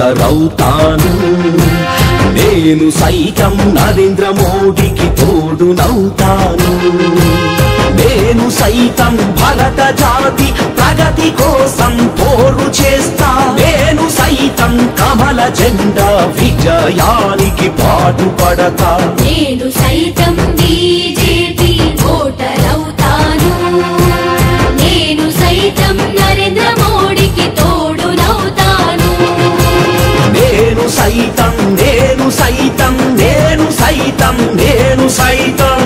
ఓటరవుతాను నేను సైతం నరేంద్ర మోడీకి తోడునవుతాను నేను సైతం భరత జాతి ప్రగతి కోసం పోరు చేస్తా నేను సైతం కమల జెండా విజయానికి పాటుపడతా నేను సైతం బీజేపీ ఓటరవుతాను నేను సైతం నరేంద్ర మోడీకి తోడునవుతాను నేను సైతం నేను సైతం నేను సైతం నేను సైతం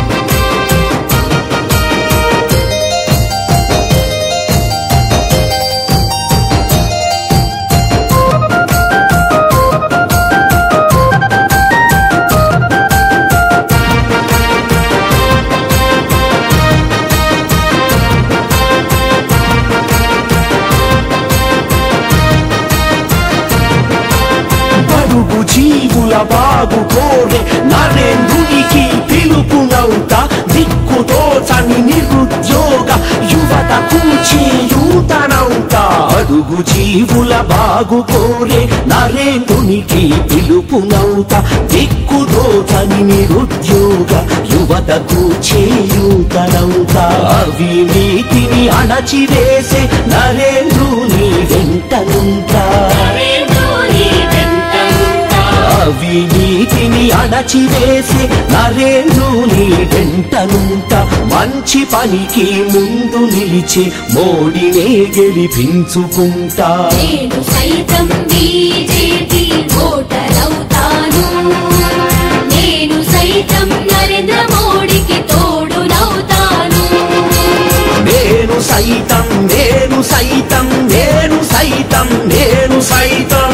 బడుగు జీవుల బాగు కోరే నరేంద్రునికి పిలుపునవుతా దిక్కుతోచని నిరుద్యోగ యువతకు చేయూతనవుతా అడుగు జీవుల బాగు కోరే నరేంద్రునికి పిలుపునవుతా దిక్కుతోచని నిరుద్యోగ యువతకు చేయూతనవుతా అవినీతిని అణచివేసే నరేంద్రుని వెంటనుంటా అవినీతిని అణచివేసి నరేంద్రుని వెంటనుంట మంచి పనికి ముందు నిలిచి మోడీనే గెలిపించుకుంటా నేను సైతం బీజేపీ ఓటరవుతాను నేను సైతం నరేంద్ర మోడీకి తోడునవుతాను నేను సైతం నేను సైతం నేను సైతం నేను సైతం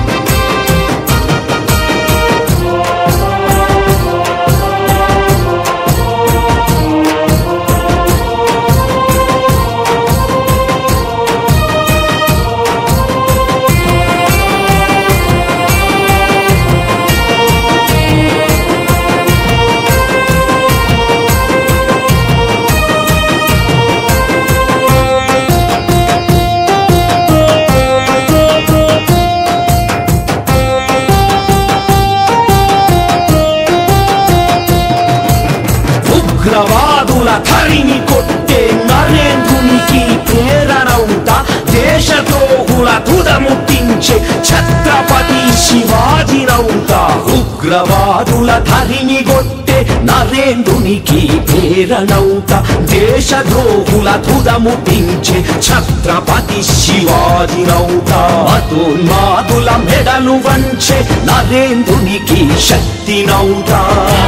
ఉగ్రవాదుల ధరిని కొట్టే నరేంద్రునికి ప్రేరణవుతా దేశద్రోహుల తుదముట్టించే ఛత్రపతి శివాజీనవుతా ఉగ్రవాదుల ధరిని కొట్టే నరేంద్రునికి ప్రేరణవుతా దేశద్రోహుల తుదముట్టించే ఛత్రపతి శివాజీనవుతా మతోన్మాదుల మెడలు వంచే నరేంద్రునికి శక్తినవుతా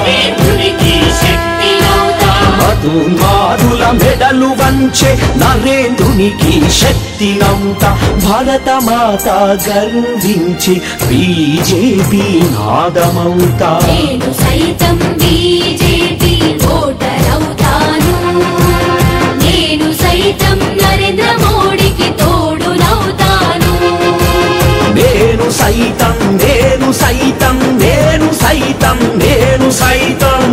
మధుమారుల మెడలు వంచే నరేంద్రునికి శక్తినంత భరత మాత గర్వించి బీజేపీ నాదమవుతా నేను సైతం బీజేపీ ఓటరవుతాను నేను సైతం నరేంద్ర మోడీకి తోడునవుతాను నేను సైతం నేను సైతం నేను సైతం నేను సైతం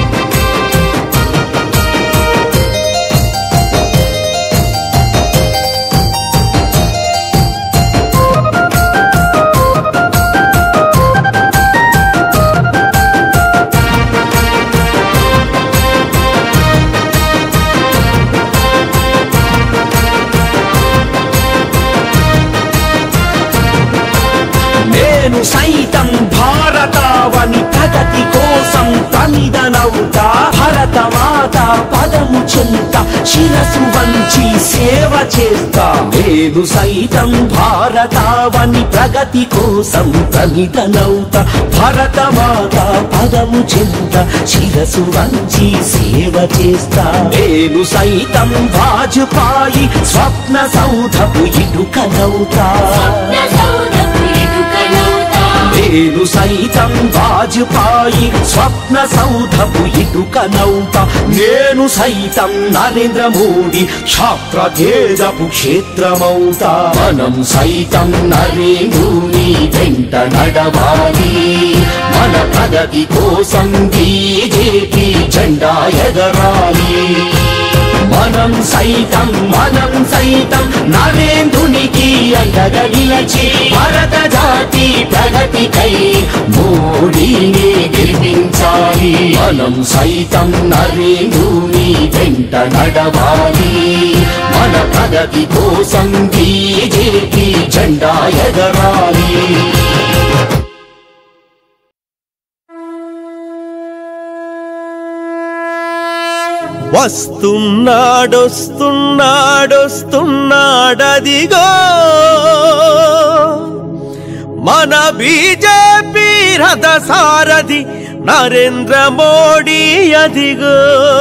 నేను సైతం భారతావని ప్రగతి కోసం తమిదనవుతా భరత మాత పదము చెంత శిరసు వంచి సేవ చేస్తా నేను సైతం భారతావని ప్రగతి కోసం తమిదనవుతా భరత మాత పదము చెంత శిరసు వంచి సేవ చేస్తా నేను సైతం వాజపాయి స్వప్న సౌధపు ఇటుకనవుతా నేను సైతం వాజపాయి స్వప్న సౌధపు ఇటుకనౌత నేను సైతం నరేంద్ర మోడీ ఛాత్ర తేజపు క్షేత్రమౌత మనం సైతం నరేంద్రుని వెంట నడవాలి మన ప్రగతి కోసం బీజేపీ జెండా ఎగరాలి మనం సైతం మనం సైతం నరేంద్రునికి అండగా నిలచి భరత జాతి ప్రగతికై మోడీని గెలిపించాలి మనం సైతం నరేంద్రుని వెంట నడవాలి మన ప్రగతి కోసం బీజేపీ జెండా ఎగరాలి వస్తున్నాడొస్తున్నాడొస్తున్నాడదిగో మన బీజేపీ రథ సారథి నరేంద్ర మోడీ అదిగో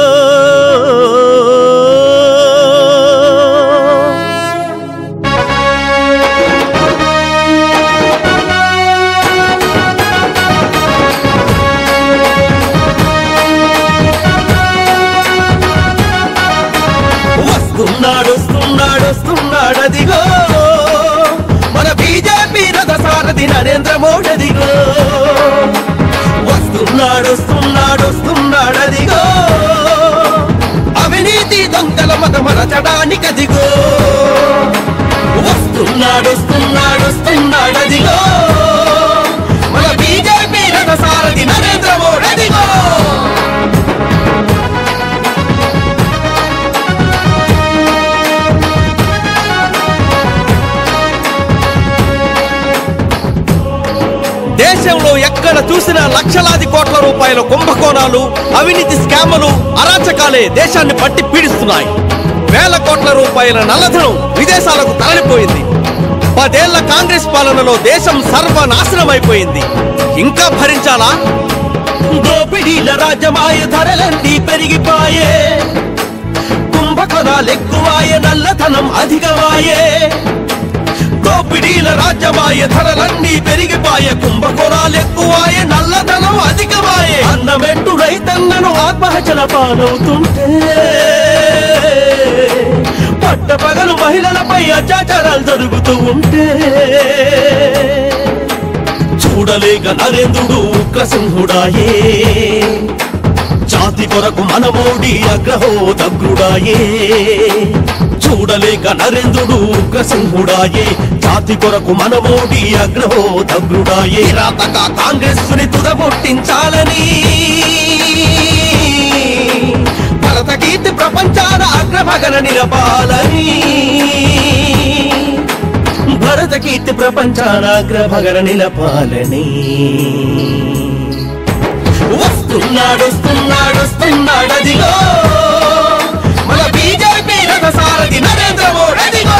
వస్తున్నాడు వస్తున్నాడు వస్తున్నాడు అదిగో మన బీజేపీ రథ సారథి నరేంద్ర మోడీ అదిగో వస్తున్నాడు వస్తున్నాడు వస్తున్నాడు అదిగో అవినీతి దొంగల మత మరచడానికి అదిగో వస్తున్నాడు వస్తున్నాడు వస్తున్నాడు అదిగో మన బీజేపీ రథ సారథి నరేంద్ర మోడీ అదిగో దేశంలో ఎక్కడ చూసినా లక్షలాది కోట్ల రూపాయల కుంభకోణాలు అవినీతి స్కాములు అరాచకాలే దేశాన్ని పట్టి పీడిస్తున్నాయి వేల కోట్ల రూపాయల నల్లధనం విదేశాలకు తరలిపోయింది పదేళ్ల కాంగ్రెస్ పాలనలో దేశం సర్వనాశనమైపోయింది ఇంకా భరించాలా దోపిడీల రాజ్యమాయ ధరలన్నీ పెరిగిపాయే కుంభకోణాలు ఎక్కువాయే నల్లధనం అధికమాయే దోపిడీల రాజ్యమాయ ధరలన్నీ పెరిగిపాయే కుంభకోణాలు ఎక్కువాయే నల్లధనం అధికమాయే అన్నమెట్టు రైతన్నను ఆత్మహత్యల పాలవుతుంటే పట్టపగలు మహిళలపై అత్యాచారాలు జరుగుతూ ఉంటే చూడలేక నరేంద్రుడు ఉగ్రసింహుడాయే జాతి కొరకు మనమోడి అగ్రహో దగ్రుడాయే చూడలేక నరేంద్రుడు ఉగ్రసింహుడాయే జాతి కొరకు మనమోడి అగ్రహో దగ్రుడాయే రాతక కాంగ్రెస్ ని తుదముట్టించాలని భరత కీర్తి ప్రపంచాన అగ్రభగన నిలపాలని భరత కీర్తి ప్రపంచాన అగ్రభగన నిలపాలని వస్తున్నాడు వస్తున్నాడు వస్తున్నాడు అదిగో మన బీజేపీ రథ సారథి నరేంద్ర మోడీ అదిగో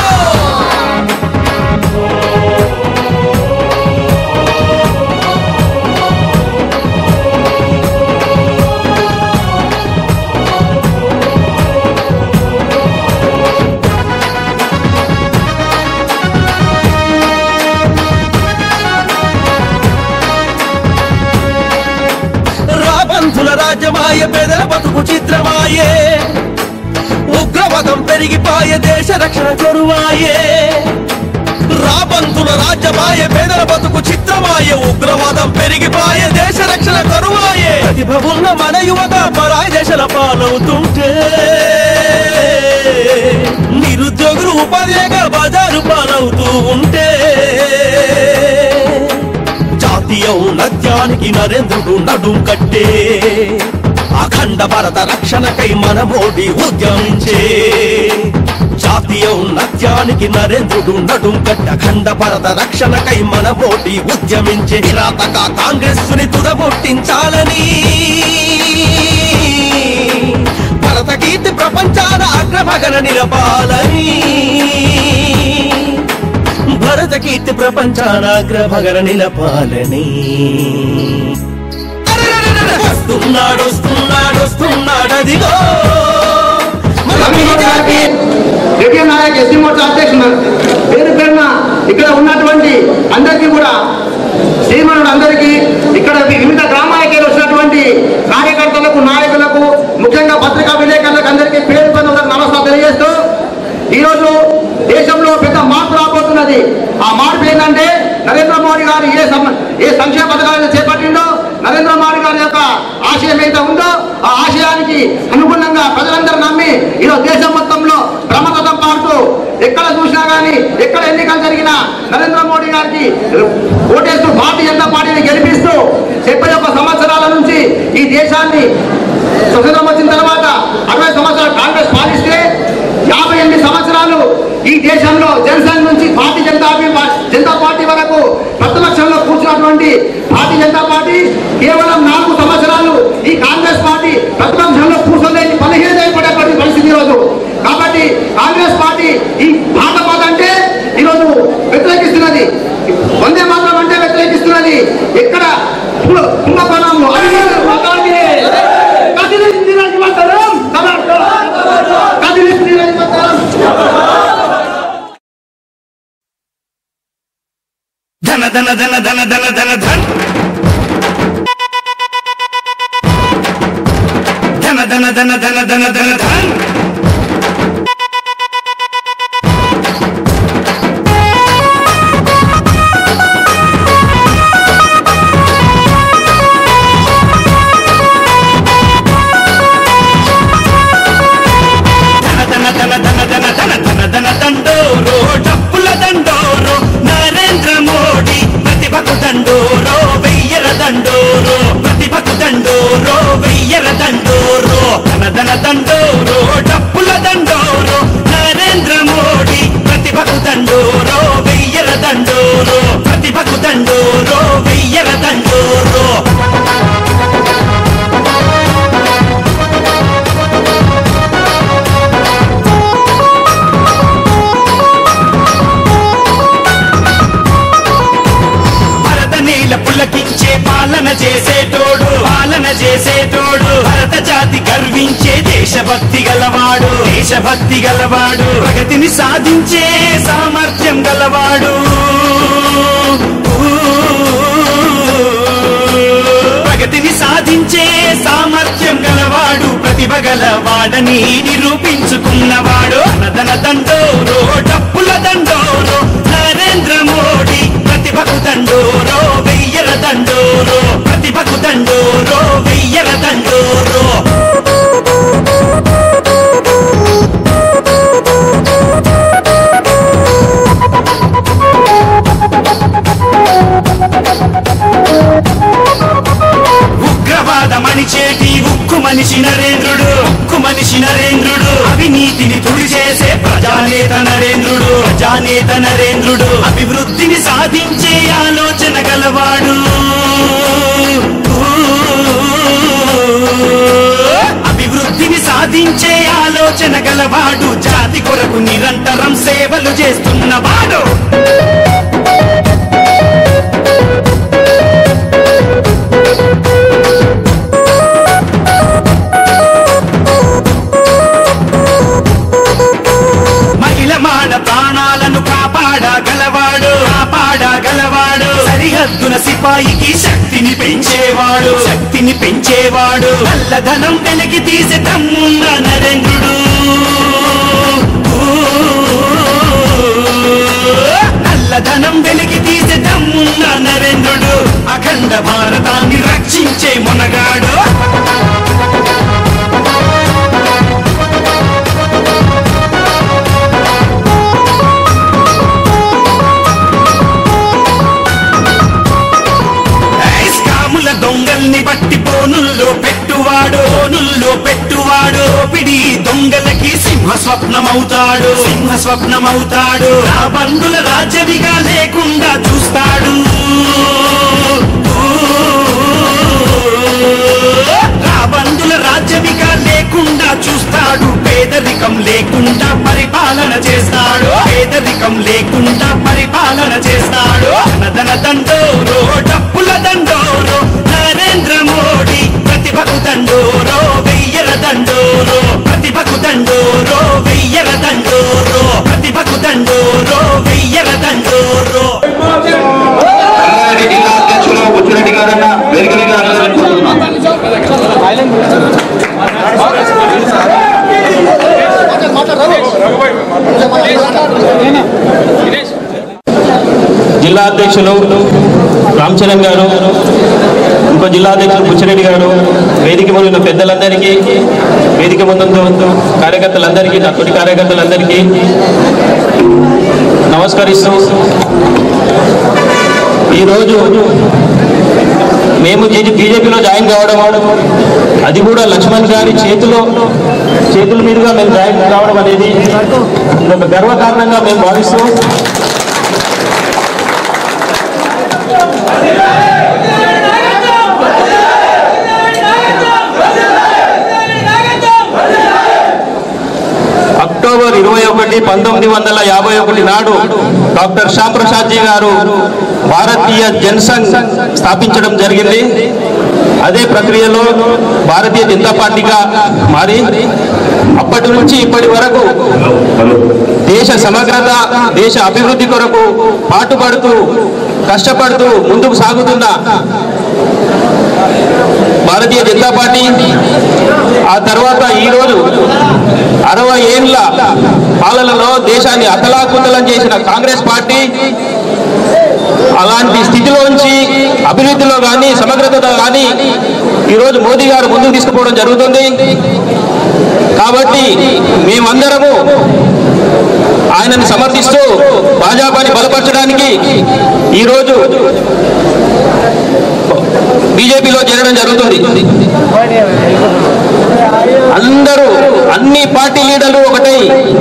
రాబంధుల రాజ్యమాయ పేదల బతుకు చిత్రమాయే ఉగ్రవాదం పెరిగిపాయ దేశ రక్షణ కొరువాయే రాబంధుల రాజ్యమాయ పేదల బతుకు చిత్రమాయ ఉగ్రవాదం పెరిగిపాయ దేశ రక్షణ కరువాయే ప్రతిభ ఉన్న మన యువత పరాయి దేశాల పాలవుతుంటే నిరుద్యోగులు ఉపాధి లేక బజారు పాలవుతూ ఉంటే జాతీయ ఔన్నత్యానికి నరేంద్రుడు నడుం కట్టే అఖండ భారత రక్షణకై మన మోడీ ఉద్యమించే జాతీయ ఔన్నత్యానికి నరేంద్రుడు నడుం కట్ట అఖండ భారత రక్షణకై మన మోడీ ఉద్యమించే కిరాతక కాంగ్రెస్ ని తుదముట్టించాలని భరత కీర్తి ప్రపంచాన అగ్రభగన నిలపాలని భరత కీర్తి ప్రపంచాన అగ్రభగన నిలపాలని అరెరెరెరెరె! వస్తున్నాడు వస్తున్నాడు వస్తున్నాడు అదిగో మన బీజేపీ ద్వితీయ నాయక్ ఎస్సీ మోర్చా అధ్యక్షుడు పేరు పేరున ఇక్కడ ఉన్నటువంటి అందరికీ కూడా శ్రీమణుడు అందరికీ ఇక్కడ వివిధ గ్రామాలకి వచ్చినటువంటి కార్యకర్తలకు నాయకులకు ముఖ్యంగా పత్రికా విలేకరులకు అందరికీ పేరు పేరు నమస్కారం తెలియజేస్తూ ఈరోజు దేశంలో పెద్ద మార్పు రాబోతున్నది ఆ మార్పు ఏంటంటే నరేంద్ర మోడీ గారు ఏ సమ ఏ సంక్షేమ పథకాలను చేపట్టిండో నరేంద్ర మోడీ గారి యొక్క ఆశయం ఏదైతే ఉందో ఆ ఆశయానికి అనుగుణంగా ప్రజలందరూ నమ్మి ఈరోజు దేశం మొత్తం కానీ ఎక్కడ ఎన్నికలు జరిగినా నరేంద్ర మోడీ గారికి ఓటేస్తూ భారతీయ జనతా పార్టీని గెలిపిస్తూ డెబ్బై ఒక్క సంవత్సరాల నుంచి ఈ దేశాన్ని స్వతంత్రం వచ్చిన తర్వాత అరవై సంవత్సరాలు కాంగ్రెస్ పాలిస్తే యాభై ఎనిమిది సంవత్సరాలు ఈ దేశంలో జనసంఘ్ నుంచి భారతీయ జనతా పా- జనతా పార్టీ వరకు ప్రతిపక్షంలో కూర్చున్నటువంటి భారతీయ జనతా పార్టీ కేవలం నాలుగు సంవత్సరాలు ఈ కాంగ్రెస్ పార్టీ ప్రతిపక్షంలో కూర్చోలేని పదిహేను ఏర్పడేటువంటి పరిస్థితి ఈరోజు కాబట్టి కాంగ్రెస్ పార్టీ ఈ భారత పాత అంటే ఈరోజు వ్యతిరేకిస్తున్నది వందే మాత్రం అంటే వ్యతిరేకిస్తున్నది ఎక్కడ కుంభ- కుంభకోణంలో అవినీతి ఒకటి. కదిలింది రాజమంతరం సమర్థం. కదిలింది రాజమంతరం ధన ధన ధన ధన ధన ధన ధన్ ధన ధన ధన ధన ధన ధన ధన్ ధన ధన ధన ధన ధన ధన ధన ధన దండోరో డప్పుల దండోరో నరేంద్ర మోడీ ప్రతిభకు దండోరో వెయ్యర దండోరో ప్రతిభకు దండోరో వెయ్యర దండోరో ధన ధన దండోరో డప్పుల దండోరో నరేంద్ర మోడీ ప్రతిభకు దండోరో వెయ్యర దండోరో ప్రతిభకు దండోరో వెయ్యర దండోరో భరత నీల పులకించే పాలన చేసేటోడు పాలన చేసేటోడు భరత జాతి గర్వించే దేశభక్తి గలవాడు దేశభక్తి గలవాడు ప్రగతిని సాధించే సామర్థ్యం గలవాడు ప్రగతిని సాధించే సామర్థ్యం గలవాడు ప్రతిభ గలవాడని నిరూపించుకున్నవాడు అనదన దండోరో డప్పుల దండోరో నరేంద్ర మోడీ ప్రతిభకు దండోరో వెయ్యల దండోరో ప్రతిభకు దండోరో వెయ్యల దండోరో ఉగ్రవాద మణిచేటి ఉక్కు మనిషి నరేంద్రుడు ఉక్కు మనిషి నరేంద్రుడు అవినీతిని తుడి చేసే ప్రజానేత నరేంద్రుడు ప్రజానేత నరేంద్రుడు అభివృద్ధిని సాధించే ఆలోచన గలవాడు అభివృద్ధిని సాధించే ఆలోచన గలవాడు జాతి కొరకు నిరంతరం సేవలు చేస్తున్నవాడు మహిళ మాడ ప్రాణాలను కాపాడగలవాడు కాపాడగలవాడు సరిహద్దుల సిపాయికి శక్తిని పెంచేవాడు శక్తిని పెంచేవాడు నల్లధనం వెలికి తీసే తమ్మున్న నరేంద్రుడు నల్లధనం వెలికి తీసే దమ్మున్న నరేంద్రుడు అఖండ భారతాన్ని రక్షించే మునగాడు స్కాముల దొంగల్ని బట్టి పోనుల్లో పెట్టువాడు పోనుల్లో పెట్టువాడు పిడి దొంగలకి సింహ స్వప్నమవుతాడు సింహ స్వప్నమవుతాడు ఆ బంధుల రాజ్యవిగా లేకుండా చూస్తాడు రాబందుల రాజ్యవిగా లేకుండా చూస్తాడు పేదరికం లేకుండా పరిపాలన చేస్తాడు పేదరికం లేకుండా పరిపాలన చేస్తాడు ధన దండోరో డప్పుల దండోరో నరేంద్ర మోడీ ప్రతిభకు దండోరో వెయ్యల దండోరో ప్రతిభకు దండోరో వెయ్యల దండోరో ప్రతిభకు దండోరో వెయ్యల దండోరో రంగారెడ్డి జిల్లా అధ్యక్షులు బుచ్చిరెడ్డి గారన్న వెలిగిరి గారు కోరుతున్నాం జిల్లా అధ్యక్షులు రామచరణ్ గారు ఉప ఇంకో జిల్లా అధ్యక్షులు బుచ్చిరెడ్డి గారు వేదిక ముందున్న పెద్దలందరికీ వేదిక ముందు కార్యకర్తలందరికీ నా తోటి కార్యకర్తలందరికీ నమస్కరిస్తూ ఈరోజు మేము బీజేపీలో జాయిన్ కావడం అది కూడా లక్ష్మణ్ గారి చేతిలో చేతుల మీదుగా మేము జాయిన్ కావడం అనేది ఇది ఒక గర్వకారణంగా మేము భావిస్తూ అక్టోబర్ ఇరవై ఒకటి పంతొమ్మిది వందల యాభై ఒకటి నాడు డాక్టర్ శ్యామ్ ప్రసాద్ జీ గారు భారతీయ జనసంఘ్ స్థాపించడం జరిగింది అదే ప్రక్రియలో భారతీయ జనతా పార్టీగా మారి అప్పటి నుంచి ఇప్పటి వరకు దేశ సమగ్రత దేశ అభివృద్ధి కొరకు పాటుపడుతూ కష్టపడుతూ ముందుకు సాగుతున్న భారతీయ జనతా పార్టీ ఆ తర్వాత ఈరోజు అరవై ఏండ్ల పాలనలో దేశాన్ని అతలాకుతలం చేసిన కాంగ్రెస్ పార్టీ అలాంటి స్థితిలోంచి అభివృద్ధిలో కానీ సమగ్రతలో కానీ ఈరోజు మోదీ గారు ముందుకు తీసుకుపోవడం జరుగుతుంది కాబట్టి మేమందరము ఆయనను సమర్థిస్తూ భాజపాని బలపరచడానికి ఈరోజు బీజేపీలో చేరడం జరుగుతుంది అందరూ అన్ని పార్టీ లీడర్లు ఒకటై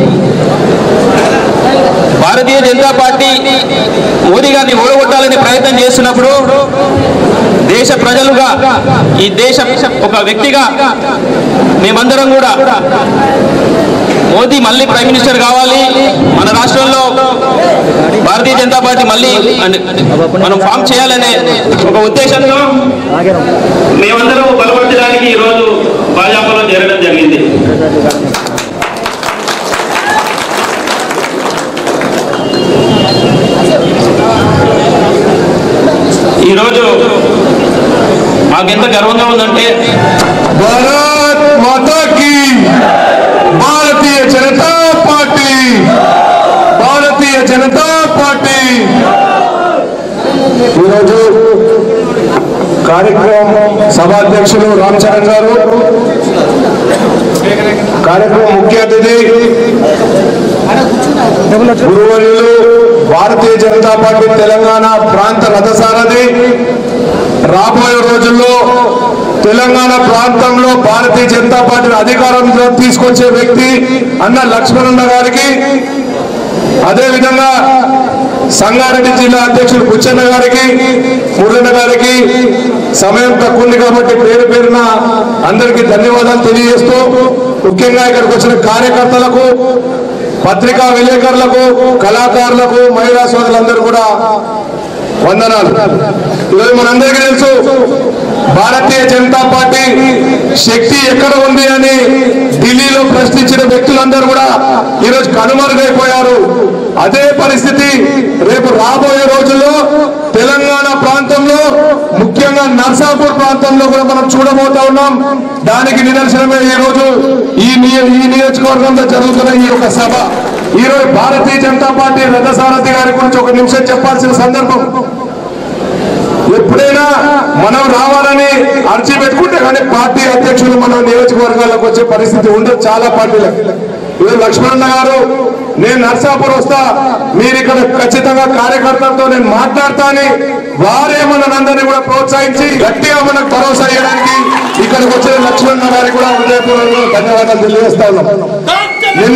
భారతీయ జనతా పార్టీ మోదీ గారిని ఓడగొట్టాలని ప్రయత్నం చేస్తున్నప్పుడు దేశ ప్రజలుగా ఈ దేశ ఒక వ్యక్తిగా మేమందరం కూడా మోదీ మళ్ళీ ప్రైమ్ మినిస్టర్ కావాలి మన రాష్ట్రంలో భారతీయ జనతా పార్టీ మళ్ళీ అంటే మనం ఫామ్ చేయాలనే ఒక ఉద్దేశంతో మేమందరం బలపరచడానికి ఈరోజు భాజపాలో చేరడం జరిగింది ఈరోజు మాకెంత గర్వంగా ఉందంటే భారత్ మాతా की భారతీయ జనతా పార్టీ భారతీయ జనతా పార్టీ ఈరోజు కార్యక్రమం సభాధ్యక్షులు రామ్ చరణ్ గారు కార్యక్రమం ముఖ్య అతిథి గురువర్యులు భారతీయ జనతా పార్టీ తెలంగాణ ప్రాంత రథసారథి రాబోయే రోజుల్లో తెలంగాణ ప్రాంతంలో భారతీయ జనతా పార్టీని అధికారంలో తీసుకొచ్చే వ్యక్తి అన్న లక్ష్మణన్న గారికి అదే విధంగా సంగారెడ్డి జిల్లా అధ్యక్షుడు బుచ్చన్న గారికి మురళన్న గారికి సమయం తక్కువ ఉంది కాబట్టి పేరు పేరున అందరికీ ధన్యవాదాలు తెలియజేస్తూ ముఖ్యంగా ఇక్కడికి వచ్చిన కార్యకర్తలకు పత్రికా విలేకరులకు కళాకారులకు మహిళా సోదరులందరూ కూడా వందనాలు ఈరోజు మనందరికీ తెలుసు భారతీయ జనతా పార్టీ శక్తి ఎక్కడ ఉంది అని ఢిల్లీలో ప్రశ్నించిన వ్యక్తులందరూ కూడా ఈరోజు కనుమరుగైపోయారు అదే పరిస్థితి రేపు రాబోయే రోజుల్లో తెలంగాణ ప్రాంతంలో ముఖ్యంగా నర్సాపూర్ ప్రాంతంలో కూడా మనం చూడబోతా ఉన్నాం దానికి నిదర్శనమే ఈ రోజు ఈ నియ- ఈ నియోజకవర్గంలో జరుగుతున్న ఈ యొక్క సభ ఈ రోజు భారతీయ జనతా పార్టీ రథసారథి గారి గురించి ఒక నిమిషం చెప్పాల్సిన సందర్భం ఎప్పుడైనా మనం రావాలని అర్జీ పెట్టుకుంటే కానీ పార్టీ అధ్యక్షులు మన నియోజకవర్గాలకు వచ్చే పరిస్థితి ఉండదు చాలా పార్టీలకు ఈరోజు లక్ష్మణన్న గారు నేను నర్సాపూర్ వస్తా మీరు ఇక్కడ ఖచ్చితంగా కార్యకర్తలతో నేను మాట్లాడతా అని వారే మనందరినీ కూడా ప్రోత్సహించి గట్టిగా మనకు భరోసా ఇవ్వడానికి ఇక్కడికి వచ్చిన లక్ష్మణన్న గారికి కూడా హృదయపూర్వకంగా ధన్యవాదాలు తెలియజేస్తా ఉన్నాం నిన్న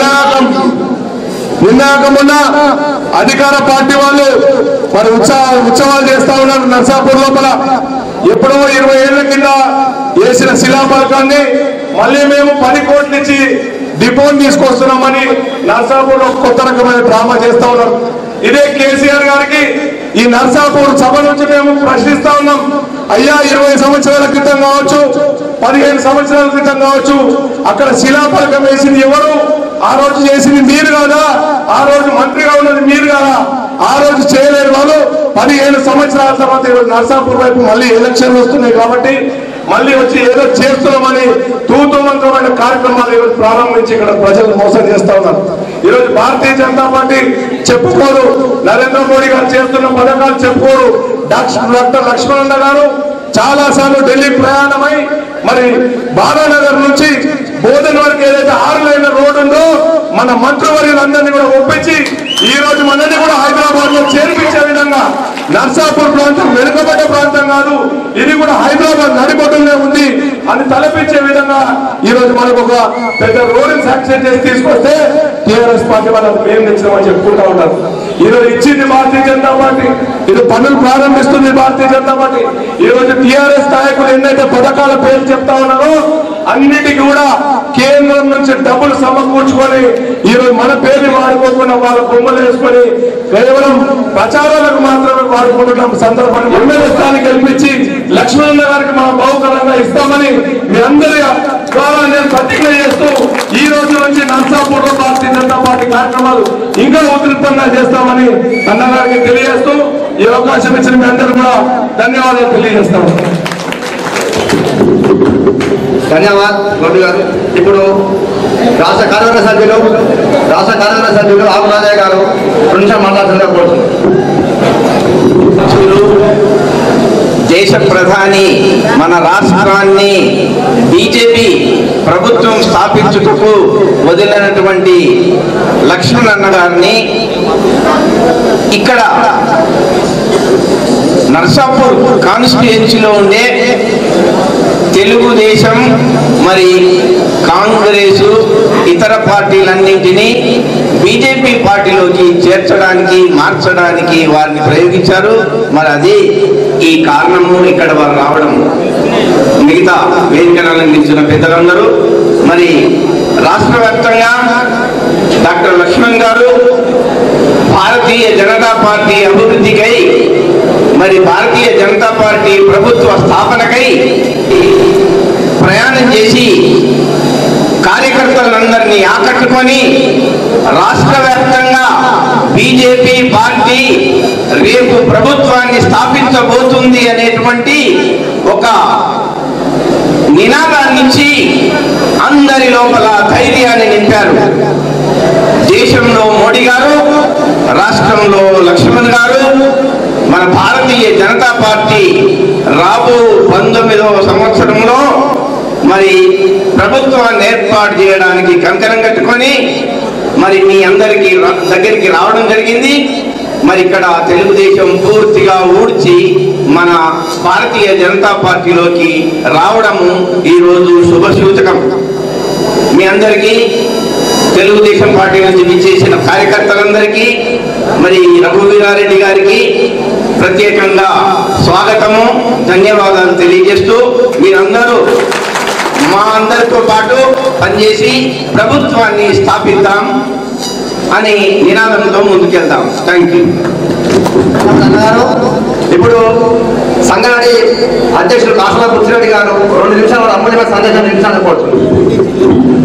నిన్నాక మొన్న అధికార పార్టీ వాళ్ళు మరి ఉత్సవ ఉత్సవాలు చేస్తా ఉన్నారు నర్సాపూర్ లోపల ఎప్పుడో ఇరవై ఏళ్ల కింద వేసిన శిలాఫలకాన్ని మళ్ళీ మేము పది కోట్లు ఇచ్చి డిపోని తీసుకొస్తున్నామని నర్సాపూర్ లో కొత్త రకమైన డ్రామా చేస్తా ఉన్నారు ఇదే కేసీఆర్ గారికి ఈ నర్సాపూర్ సభ నుంచి మేము ప్రశ్నిస్తా ఉన్నాం అయ్యా ఇరవై సంవత్సరాల క్రితం కావచ్చు పదిహేను సంవత్సరాల క్రితం కావచ్చు అక్కడ శిలాఫలకం వేసింది ఎవరు ఆ రోజు చేసింది మీరు కాదా ఆ రోజు మంత్రిగా ఉన్నది మీరు కాదా ఆ రోజు చేయలేని వాళ్ళు పదిహేను సంవత్సరాల తర్వాత ఈరోజు నర్సాపూర్ వైపు మళ్ళీ ఎలక్షన్లు వస్తున్నాయి కాబట్టి మళ్ళీ వచ్చి ఏదో చేస్తున్నామని తూతుమంతమైన కార్యక్రమాలు ఈరోజు ప్రారంభించి ఇక్కడ ప్రజలు మోసం చేస్తా ఉన్నారు ఈరోజు భారతీయ జనతా పార్టీ చెప్పుకోరు నరేంద్ర మోడీ గారు చేస్తున్న పథకాలు చెప్పుకోరు డాక్టర్ డాక్టర్ లక్ష్మణన్న గారు చాలా సార్లు ఢిల్లీ ప్రయాణమై మరి బాలానగర్ నుంచి బోధన్ వరకు ఏదైతే ఆరు లైన్ల రోడ్డు ఉందో మన మంత్రివర్యులందరినీ కూడా ఒప్పించి ఈ రోజు మనల్ని కూడా హైదరాబాద్ లో చేర్పించే విధంగా నర్సాపూర్ ప్రాంతం వెనుకబడ్డ ప్రాంతం కాదు ఇది కూడా హైదరాబాద్ నడిబొడ్డునే ఉంది అని తలపించే విధంగా ఈ రోజు మనకు ఒక పెద్ద రోడ్డు శాంక్షన్ చేసి తీసుకొస్తే టిఆర్ఎస్ పార్టీ వాళ్ళకి మేము తెచ్చినామని చెప్పుకుంటా ఉంటారు ఈ రోజు ఇచ్చింది భారతీయ జనతా పార్టీ ఇది పనులు ప్రారంభిస్తుంది భారతీయ జనతా పార్టీ ఈ రోజు టిఆర్ఎస్ నాయకులు ఎన్నైతే పథకాల పేరు చెప్తా ఉన్నారో అన్నిటికీ కూడా కేంద్రం నుంచి డబ్బులు సమకూర్చుకొని ఈ రోజు మన పేరు వాడుకోకుండా వాళ్ళ బొమ్మలు వేసుకొని కేవలం ప్రచారాలకు మాత్రమే వాడుకుంటున్న సందర్భాన్ని ఎమ్మెల్యే స్థానం గెలిపించి లక్ష్మణ గారికి మనం బహుకరంగా ఇస్తామని మీ అందరి ద్వారా నేను ప్రతిజ్ఞ చేస్తూ ఈ రోజు నుంచి నర్సాపూర్ లో భారతీయ జనతా పార్టీ కార్యక్రమాలు ఇంకా ఉధృతంగా చేస్తామని అన్నగారికి తెలియజేస్తూ ఈ అవకాశం ఇచ్చిన మీ అందరూ కూడా ధన్యవాదాలు తెలియజేస్తాము ధన్యవాద్ గౌడ్ గారు ఇప్పుడు రాష్ట్ర కార్యవర్గ సభ్యులు రాష్ట్ర కార్యవర్గ సభ్యులు ఆకురాజయ్య గారు రెండు నిమిషాలు మాట్లాడుతుందిగా కోరుతున్నాను దేశ ప్రధాని మన రాష్ట్రాన్ని బీజేపీ ప్రభుత్వం స్థాపించుటకు వదిలినటువంటి లక్ష్మణ్ అన్న గారిని ఇక్కడ నర్సాపూర్ కాన్స్టిట్యుయెన్సీలో ఉండే తెలుగుదేశం మరి కాంగ్రెస్ ఇతర పార్టీలన్నింటినీ బీజేపీ పార్టీలోకి చేర్చడానికి మార్చడానికి వారిని ప్రయోగించారు మరి అది ఈ కారణము ఇక్కడ వారు రావడం మిగతా వేదికను అలంకరించిన పెద్దలందరూ మరి రాష్ట్ర వ్యాప్తంగా డాక్టర్ లక్ష్మణ్ గారు భారతీయ జనతా పార్టీ అభివృద్ధికై మరి భారతీయ జనతా పార్టీ ప్రభుత్వ స్థాపనకై ప్రయాణం చేసి కార్యకర్తలందరినీ ఆకట్టుకొని రాష్ట్ర వ్యాప్తంగా బీజేపీ పార్టీ రేపు ప్రభుత్వాన్ని స్థాపించబోతుంది అనేటువంటి ఒక నినాదాన్నిచ్చి అందరి లోపల ధైర్యాన్ని నింపారు దేశంలో మోడీ గారు రాష్ట్రంలో లక్ష్మణ్ గారు మన భారతీయ జనతా పార్టీ రాబో పంతొమ్మిదవ సంవత్సరంలో మరి ప్రభుత్వాన్ని ఏర్పాటు చేయడానికి కంకణం కట్టుకొని మరి మీ అందరికీ రా- దగ్గరికి రావడం జరిగింది మరి ఇక్కడ తెలుగుదేశం పూర్తిగా ఊడ్చి మన భారతీయ జనతా పార్టీలోకి రావడము ఈరోజు శుభ సూచకం మీ అందరికీ తెలుగుదేశం పార్టీ నుంచి విచ్చేసిన కార్యకర్తలందరికీ మరి రఘువీరారెడ్డి గారికి ప్రత్యేకంగా స్వాగతము ధన్యవాదాలు తెలియజేస్తూ మీరందరూ మా అందరితో పాటు పనిచేసి ప్రభుత్వాన్ని స్థాపిద్దాం అని నినాదంతో ముందుకెళ్దాం థ్యాంక్ యూ అన్నగారు ఇప్పుడు సంగారెడ్డి అధ్యక్షులు కాసుల పుచ్చిరెడ్డి గారు రెండు నిమిషాలు వారి అమూల్యమైన సందేశం నిమిషాలు కోరుతున్నాను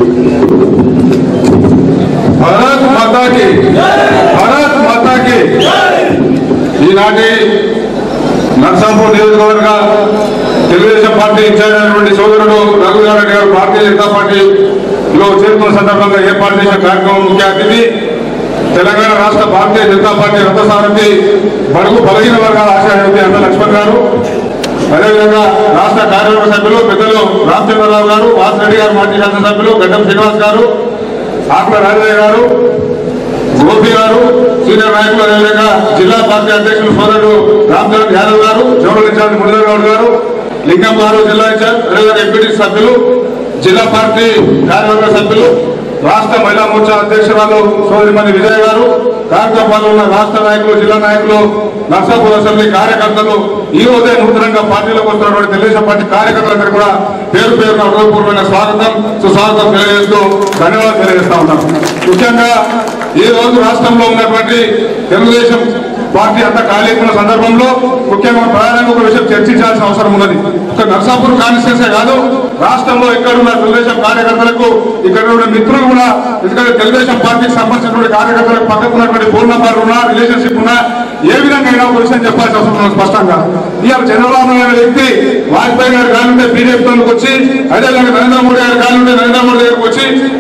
భారత్ మాతాకి భారత్ మాతాకి ఈనాటి నర్సాపూర్ నియోజకవర్గ తెలుగుదేశం పార్టీ ఇన్ఛార్జ్ అయినటువంటి సోదరుడు రఘునారెడ్డి గారు భారతీయ జనతా పార్టీలో చేరుకున్న సందర్భంగా ఏర్పాటు చేసిన కార్యక్రమం ముఖ్య అతిథి తెలంగాణ రాష్ట్ర భారతీయ జనతా పార్టీ రథసారథి బడుగు బలహీన వర్గాల ఆశాయోగి అన్న లక్ష్మణ్ గారు అదేవిధంగా రాష్ట్ర కార్యవర్గ సభ్యులు పెద్దలు రామచంద్రరావు గారు వాసిరెడ్డి గారు మాజీ శాసనసభ్యులు గడ్డం శ్రీనివాస్ గారు ఆకుల రాజయ్య గారు గోపి గారు సీనియర్ నాయకులు అదేవిధంగా జిల్లా పార్టీ అధ్యక్షులు సోదరుడు రామచంద్ర యాదవ్ గారు జోడల్ ఇన్ఛార్జ్ మురళీధర్ గౌడ్ గారు లింగం గారు జిల్లా ఇన్ఛార్జ్ అదేవిధంగా ఎంపీటీ సభ్యులు జిల్లా పార్టీ కార్యవర్గ సభ్యులు రాష్ట్ర మహిళా మోర్చా అధ్యక్షురాలు సోదరిమణి విజయ్ గారు కార్యక్రమ పాల్గొన్న రాష్ట్ర నాయకులు జిల్లా నాయకులు నర్సాపూర్ అసెంబ్లీ కార్యకర్తలు ఈ రోజే నూతనంగా పార్టీలోకి వస్తున్నటువంటి తెలుగుదేశం పార్టీ కార్యకర్తలందరూ కూడా పేరు పేరున హృదయపూర్వమైన స్వాగతం సుస్వాగతం తెలియజేస్తూ ధన్యవాదాలు తెలియజేస్తా ఉన్నాం ముఖ్యంగా ఈ రోజు రాష్ట్రంలో ఉన్నటువంటి తెలుగుదేశం పార్టీ అంతా ఖాళీ ఉన్న సందర్భంలో ముఖ్యంగా ప్రధానంగా ఒక విషయం చర్చించాల్సిన అవసరం ఉన్నది ఒక నర్సాపూర్ కాన్స్టిట్యూన్సీ కాదు రాష్ట్రంలో ఇక్కడ ఉన్న తెలుగుదేశం కార్యకర్తలకు ఇక్కడ ఉన్న మిత్రులు కూడా ఎందుకంటే తెలుగుదేశం పార్టీకి సంబంధించినటువంటి కార్యకర్తలకు పక్కకు ఉన్నటువంటి ఫోన్ నంబర్ ఉన్నా రిలేషన్షిప్ ఉన్నా ఏ విధంగా అయినా ఒక విషయం చెప్పాల్సిన అవసరం ఉన్నది స్పష్టంగా ఇవాళ చంద్రబాబు నాయుడు అనే వ్యక్తి వాజ్పేయి గారి కాలంటే బీజేపీలోకి వచ్చి అదేవిధంగా నరేంద్ర మోడీ గారి కాలంటే నరేంద్ర మోడీ దగ్గరకు వచ్చి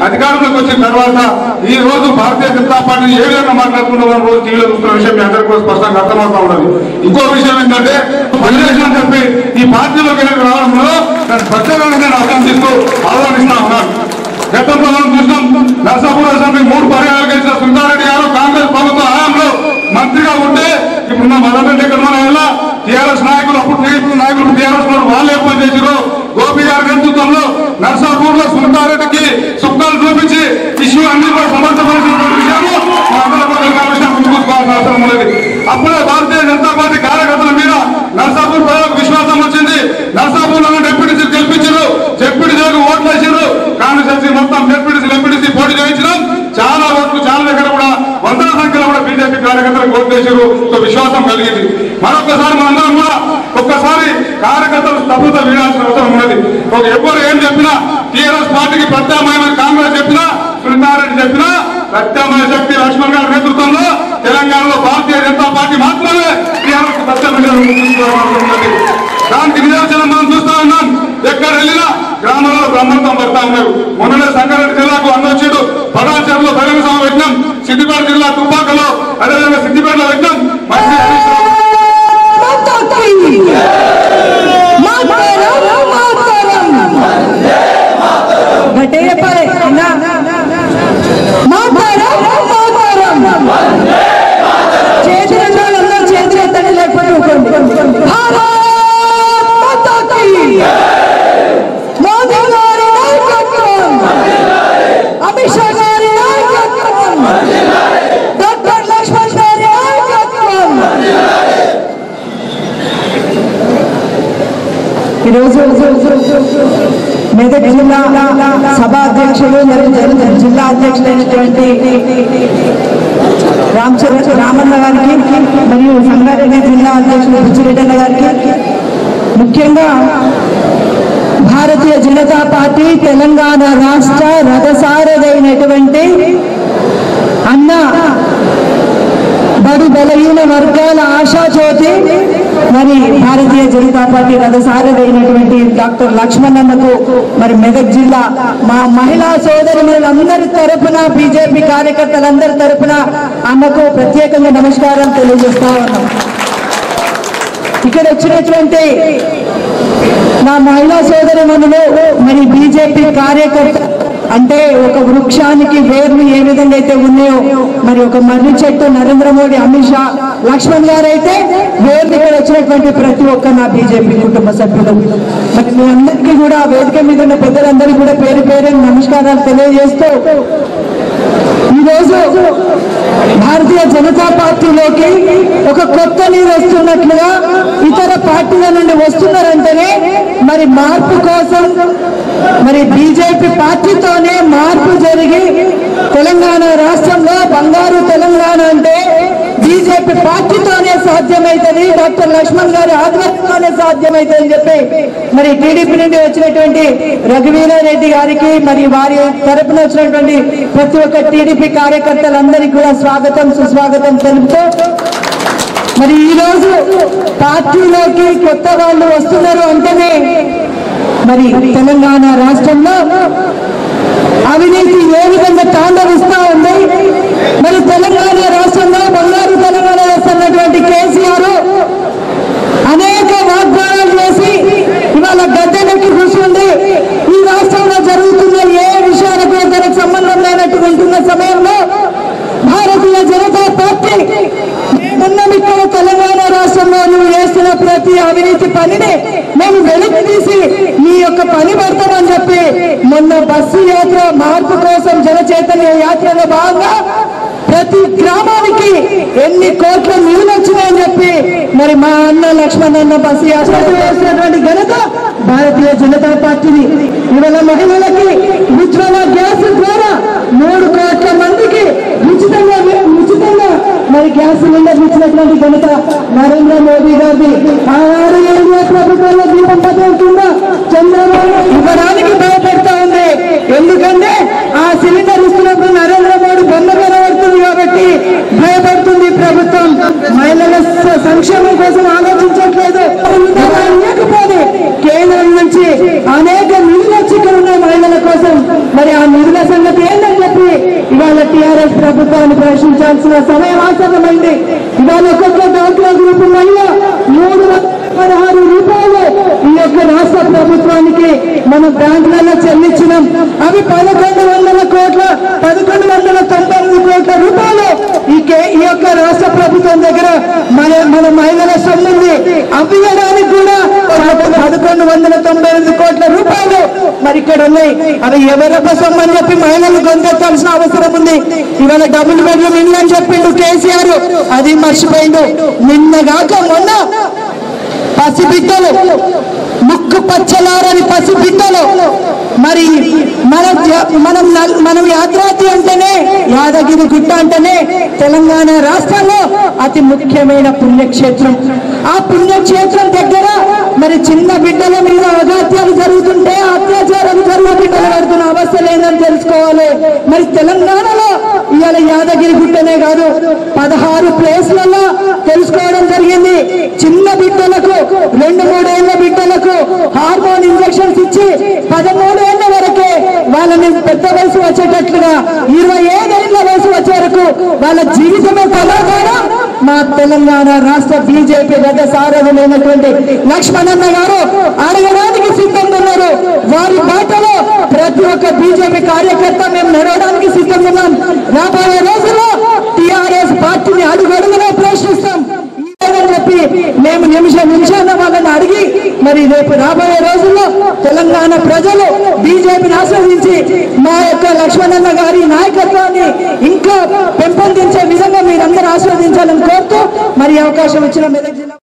అధికారంలోకి వచ్చిన తర్వాత ఈ రోజు భారతీయ జనతా పార్టీ ఏ విధంగా మాట్లాడుకుంటున్న రోజు టీవీలో చూస్తున్న విషయం మీ అందరికీ కూడా స్పష్టంగా అర్థమవుతా ఉన్నది ఇంకో విషయం ఏంటంటే ఫెడరేషన్ అని చెప్పి ఈ పార్టీలోకి వెళ్ళి రావడంలో నేను ప్రత్యేకంగా నేను అభినందిస్తూ ఆహ్వానిస్తా ఉన్నాను గతంలో మనం చూసినాం నర్సాపూర్ అసెంబ్లీ మూడు పర్యాలు గెలిచిన సుందారెడ్డి గారు కాంగ్రెస్ ప్రభుత్వ హయాంలో మంత్రిగా ఉంటే ఇప్పుడున్న మదనరెడ్డి ఎక్కడ మన టీఆర్ఎస్ నాయకులు అప్పుడు టీడీపీ నాయకులు టీఆర్ఎస్ వాళ్ళు ఏ పని చేసారు గోపి గారి నేతృత్వంలో నర్సాపూర్ లో సుందారెడ్డికి సుఖాలు చూపించి ఇష్యూ అన్ని కూడా సమర్థపరిచిన విషయాలు మా అందరూ కూడా తెలిసిన విషయం గుర్తుకోవాల్సిన అవసరం ఉన్నది అప్పుడే భారతీయ జనతా పార్టీ కార్యకర్తల మీద నర్సాపూర్ ప్రజలకు విశ్వాసం వచ్చింది నర్సాపూర్ లో డిప్యూటీసీ గెలిపించారు డిప్యూటీసీలకు ఓట్లు వేసారు కాంగ్రెస్ మొత్తం డిప్యూటీసీ ఎంపీటీసీ పోటీ చేయించడం చాలా ఓట్లు చాలా దగ్గర కూడా వందల సంఖ్యలో కూడా బీజేపీ కార్యకర్తలకు ఓట్లు వేసారు ఒక విశ్వాసం కలిగింది మరొకసారి మనందరం కూడా ఒక్కసారి కార్యకర్తలు స్తబ్దత వీడాల్సిన అవసరం ఉన్నది ఒక ఎవరు ఏం చెప్పినా టీఆర్ఎస్ పార్టీకి ప్రత్యామ్నాయమైన కాంగ్రెస్ చెప్పినా సునీతారెడ్డి చెప్పినా ప్రత్యామ్నాయ శక్తి లక్ష్మణ్ గారి నేతృత్వంలో తెలంగాణలో భారతీయ జనతా పార్టీ మాత్రమే టీఆర్ఎస్ ప్రత్యామ్నాయం ఉన్నది దానికి నిదర్శనం మనం చూస్తా ఉన్నాం ఎక్కడ వెళ్ళినా గ్రామాల్లో బ్రహ్మత్వం పడతా ఉన్నారు మొన్ననే సంగారెడ్డి జిల్లాకు అందొచ్చాడు పడాచర్లో బహిరంగ సభ పెట్టినాం సిద్దిపేట జిల్లా తుపాకలో అదేవిధంగా సిద్దిపేటలో పెట్టినాం మంచి హరీష్ రావు గట్టిగా చెప్పాలి అన్నా మాతారం మాతారం చేతి రెండు వాళ్ళందరూ చేతులు ఎత్తండి లేకపోతే ఊరుకోండి. భారత్ మాతాకి మోదీ గారి నాయకత్వం అమిత్ షా గారి నాయకత్వం డాక్టర్ లక్ష్మణ్ గారి నాయకత్వం ఈరోజు మెదక్ జిల్లా సభాధ్యక్షులు మరియు జిల్లా అధ్యక్షులైనటువంటి రామచంద్ర రామన్న గారికి మరియు సంగారెడ్డి జిల్లా అధ్యక్షులు బుచ్చిరెడ్డన్న గారికి ముఖ్యంగా భారతీయ జనతా పార్టీ తెలంగాణ రాష్ట్ర రథసారథైనటువంటి అన్న బడు బలహీన వర్గాల ఆశాజ్యోతి మరి భారతీయ జనతా పార్టీ రథసారథైనటువంటి డాక్టర్ లక్ష్మణన్నకు మరి మెదక్ జిల్లా మా మహిళా సోదరులందరి తరపున బీజేపీ కార్యకర్తలందరి తరపున అన్నకు ప్రత్యేకంగా నమస్కారం తెలియజేస్తా ఉన్నాం ఇక్కడ వచ్చినటువంటి నా మహిళా సోదరుమణులు మరి బీజేపీ కార్యకర్త అంటే ఒక వృక్షానికి వేర్లు ఏ విధంగా అయితే ఉన్నాయో మరి ఒక మర్రి చెట్టు నరేంద్ర మోడీ అమిత్ షా లక్ష్మణ్ గారు అయితే వేర్లు ఇక్కడ వచ్చినటువంటి ప్రతి ఒక్క నా బీజేపీ కుటుంబ సభ్యులు మరి మీ అందరికీ కూడా వేదిక మీద ఉన్న పెద్దలందరికీ కూడా పేరు పేరు నమస్కారాలు తెలియజేస్తూ ఈరోజు భారతీయ జనతా పార్టీలోకి ఒక కొత్త నీరు వస్తున్నట్లుగా ఇతర పార్టీల నుండి వస్తున్నారంటేనే మరి మార్పు కోసం మరి బీజేపీ పార్టీతోనే మార్పు జరిగి తెలంగాణ రాష్ట్రంలో బంగారు తెలంగాణ అంటే బీజేపీ పార్టీతోనే సాధ్యమైతుంది డాక్టర్ లక్ష్మణ్ గారి ఆధ్వర్యంలోనే సాధ్యమైతుంది అని చెప్పి మరి టీడీపీ నుండి వచ్చినటువంటి రఘువీరారెడ్డి గారికి మరి వారి తరపున వచ్చినటువంటి ప్రతి ఒక్క టీడీపీ కార్యకర్తలందరికీ కూడా స్వాగతం సుస్వాగతం తెలుపుతూ మరి ఈ రోజు పార్టీలోకి కొత్త వాళ్ళు వస్తున్నారు అంటేనే మరి తెలంగాణ రాష్ట్రంలో అవినీతి ఏ విధంగా తాండవిస్తా ఉంది మరి తెలంగాణ రాష్ట్రంలో బంగారు తెలంగాణ వస్తున్నటువంటి కేసీఆర్ అనేక వాగ్దానాలు చేసి ఇవాళ గద్దెనెక్కి కూర్చుంది ఈ రాష్ట్రంలో జరుగుతున్న ఏ విషయాలకు తనకు సంబంధం లేనట్టు ఉంటున్న సమయంలో భారతీయ జనతా పార్టీ మేమున్నాం ఇక్కడ తెలంగాణ రాష్ట్రంలో నువ్వు చేస్తున్న ప్రతి అవినీతి పనిని మేము వెలికి తీసి నీ యొక్క పని పడతామని చెప్పి మొన్న బస్సు యాత్ర మార్పు కోసం జనచైతన్య యాత్రలో భాగంగా ప్రతి గ్రామానికి ఎన్ని కోట్ల నిధులు వచ్చినాయని చెప్పి మరి మా అన్న లక్ష్మణ్ అన్న బస్సు యాత్ర చేసినటువంటి ఘనత భారతీయ జనతా పార్టీని ఇవాళ మహిళలకి ఉజ్వల గ్యాస్ ద్వారా మూడు కోట్ల మందికి ఉచితంగా ఉచితంగా మరి గ్యాస్ సిలిండర్ ఇచ్చినటువంటి ఘనత నరేంద్ర మోదీ గారిది ఆనాడు ఎన్డీఏ ప్రభుత్వంలో దీపం పథకం కింద చంద్రబాబు ఇవ్వడానికి భయపెడతా ఉంది ఎందుకంటే ఆ సిలిండర్ ఇస్తున్నప్పుడు నరేంద్ర మోడీ బొమ్మ కనబడుతుంది కాబట్టి భయపడుతుంది ప్రభుత్వం మహిళల స- సంక్షేమం కోసం ఆలోచించట్లేదు లేకపోతే కేంద్రం నుంచి అనేక నిధులు వచ్చి ఇక్కడ ఉన్న మహిళల కోసం మరి ఆ నిధుల సంగతి ప్రభుత్వాన్ని ప్రశ్నించాల్సిన సమయం ఆసన్నమైంది ఇవాళ ఒక్కొక్క డాక్రా గ్రూప్ మహిళ మూడు వందల పదహారు రూపాయలు ఈ యొక్క రాష్ట్ర ప్రభుత్వానికి మన బ్యాంకులలో చెల్లించినాం అవి పదకొండు వందల కోట్ల పదకొండు వందల తొంభై ఎనిమిది కోట్ల రూపాయలు ఈ కే- ఈ యొక్క రాష్ట్ర ప్రభుత్వం దగ్గర మన మన మహిళల సొమ్ముంది అవ్వియడానికి కూడా పద- పదకొండు వందల తొంభై ఎనిమిది కోట్ల రూపాయలు మరి ఇక్కడ ఉన్నాయి అవి ఎవరొక్క సొమ్ము అని చెప్పి మహిళలు గొంతెత్తాల్సిన అవసరం ఉంది ఇవాళ డబుల్ బెడ్రూమ్ ఇల్లు అని చెప్పిండు కేసీఆర్ అది మర్చిపోయిండు నిన్నగాక మొన్న పసిబిడ్డలు ముక్కు పచ్చలారని పసిబిడ్డలు మరి మనం జ- మనం నల్- మనం యాదాద్రి అంటేనే యాదగిరి గుట్ట అంటేనే తెలంగాణ రాష్ట్రంలో అతి ముఖ్యమైన పుణ్యక్షేత్రం ఆ పుణ్యక్షేత్రం దగ్గర మరి చిన్న బిడ్డల మీద అగాత్యాలు జరుగుతుంటే అత్యాచారాలు జరుగు బిడ్డలు పడుతున్న అవస్థ లేదని తెలుసుకోవాలి మరి తెలంగాణలో ఇవాళ యాదగిరి గుట్టనే కాదు పదహారు ప్లేస్లలో తెలుసుకోవడం జరిగింది చిన్న బిడ్డలకు రెండు మూడేళ్ల బిడ్డలకు హార్మోన్ ఇంజెక్షన్స్ ఇచ్చి పదమూడేళ్ల వరకే వాళ్ళని పెద్ద వయసు వచ్చేటట్లుగా ఇరవై ఐదేళ్ల వయసు వచ్చే వరకు వాళ్ళ జీవితమే కళాగానం మా తెలంగాణ రాష్ట్ర బీజేపీ గత సారథులైనటువంటి లక్ష్మణన్న గారు అడగడానికి సిద్ధంగా ఉన్నారు వారి బాటలో ప్రతి ఒక్క బీజేపీ కార్యకర్త మేము నడవడానికి సిద్ధంగా ఉన్నాం రాబోయే రోజుల్లో టిఆర్ఎస్ పార్టీని అడుగు అడుగునే ప్రశ్నిస్తాం అని చెప్పి మేము నిమిషం నిమిషాన వాళ్ళని అడిగి మరి రేపు రాబోయే రోజుల్లో తెలంగాణ ప్రజలు బీజేపీని ఆస్వాదించి మా యొక్క లక్ష్మణన్న గారి నాయకత్వాన్ని ఇంకా పెంపొందించే విధంగా మీరందరూ ఆస్వాదించాలని కోరుతూ మరి ఈ అవకాశం ఇచ్చిన మెదక్ జిల్లా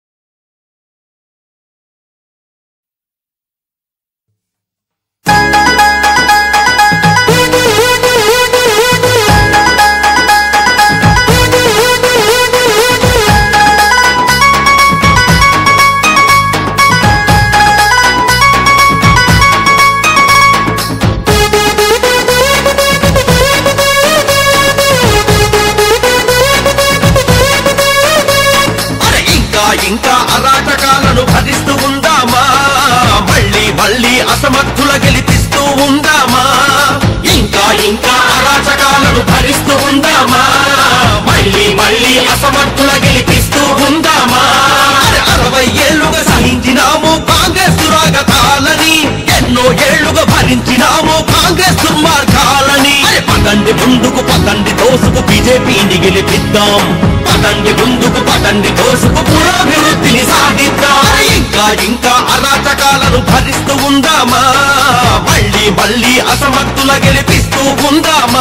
అరే ఇంకా ఇంకా అరాచకాలను భరిస్తూ ఉందామా మళ్ళీ మళ్ళీ అసమర్థుల గెలిపిస్తూ ఉందామా ఇంకా ఇంకా అరాచకాలను భరిస్తూ ఉందామా మళ్ళీ మళ్ళీ అసమర్థుల గెలిపిస్తూ ఉందామా అరే అరవై ఏళ్లుగా సహించినాము కాంగ్రెస్ దురాగతాలని ఎన్నో ఏళ్లుగా భరించినాము కాంగ్రెస్ దుర్మార్గాలని అరే పదండి ముందుకు పదండి దోసుకు బీజేపీని గెలిపిద్దాం పదండి ముందుకు పదండి దోసుకు పురోభివృద్ధిని సాధిద్దాం అరే ఇంకా ఇంకా అరాచకాలను భరిస్తూ ఉందామా మళ్ళీ మళ్ళీ అసమర్థుల గెలిపిస్తూ ఉందామా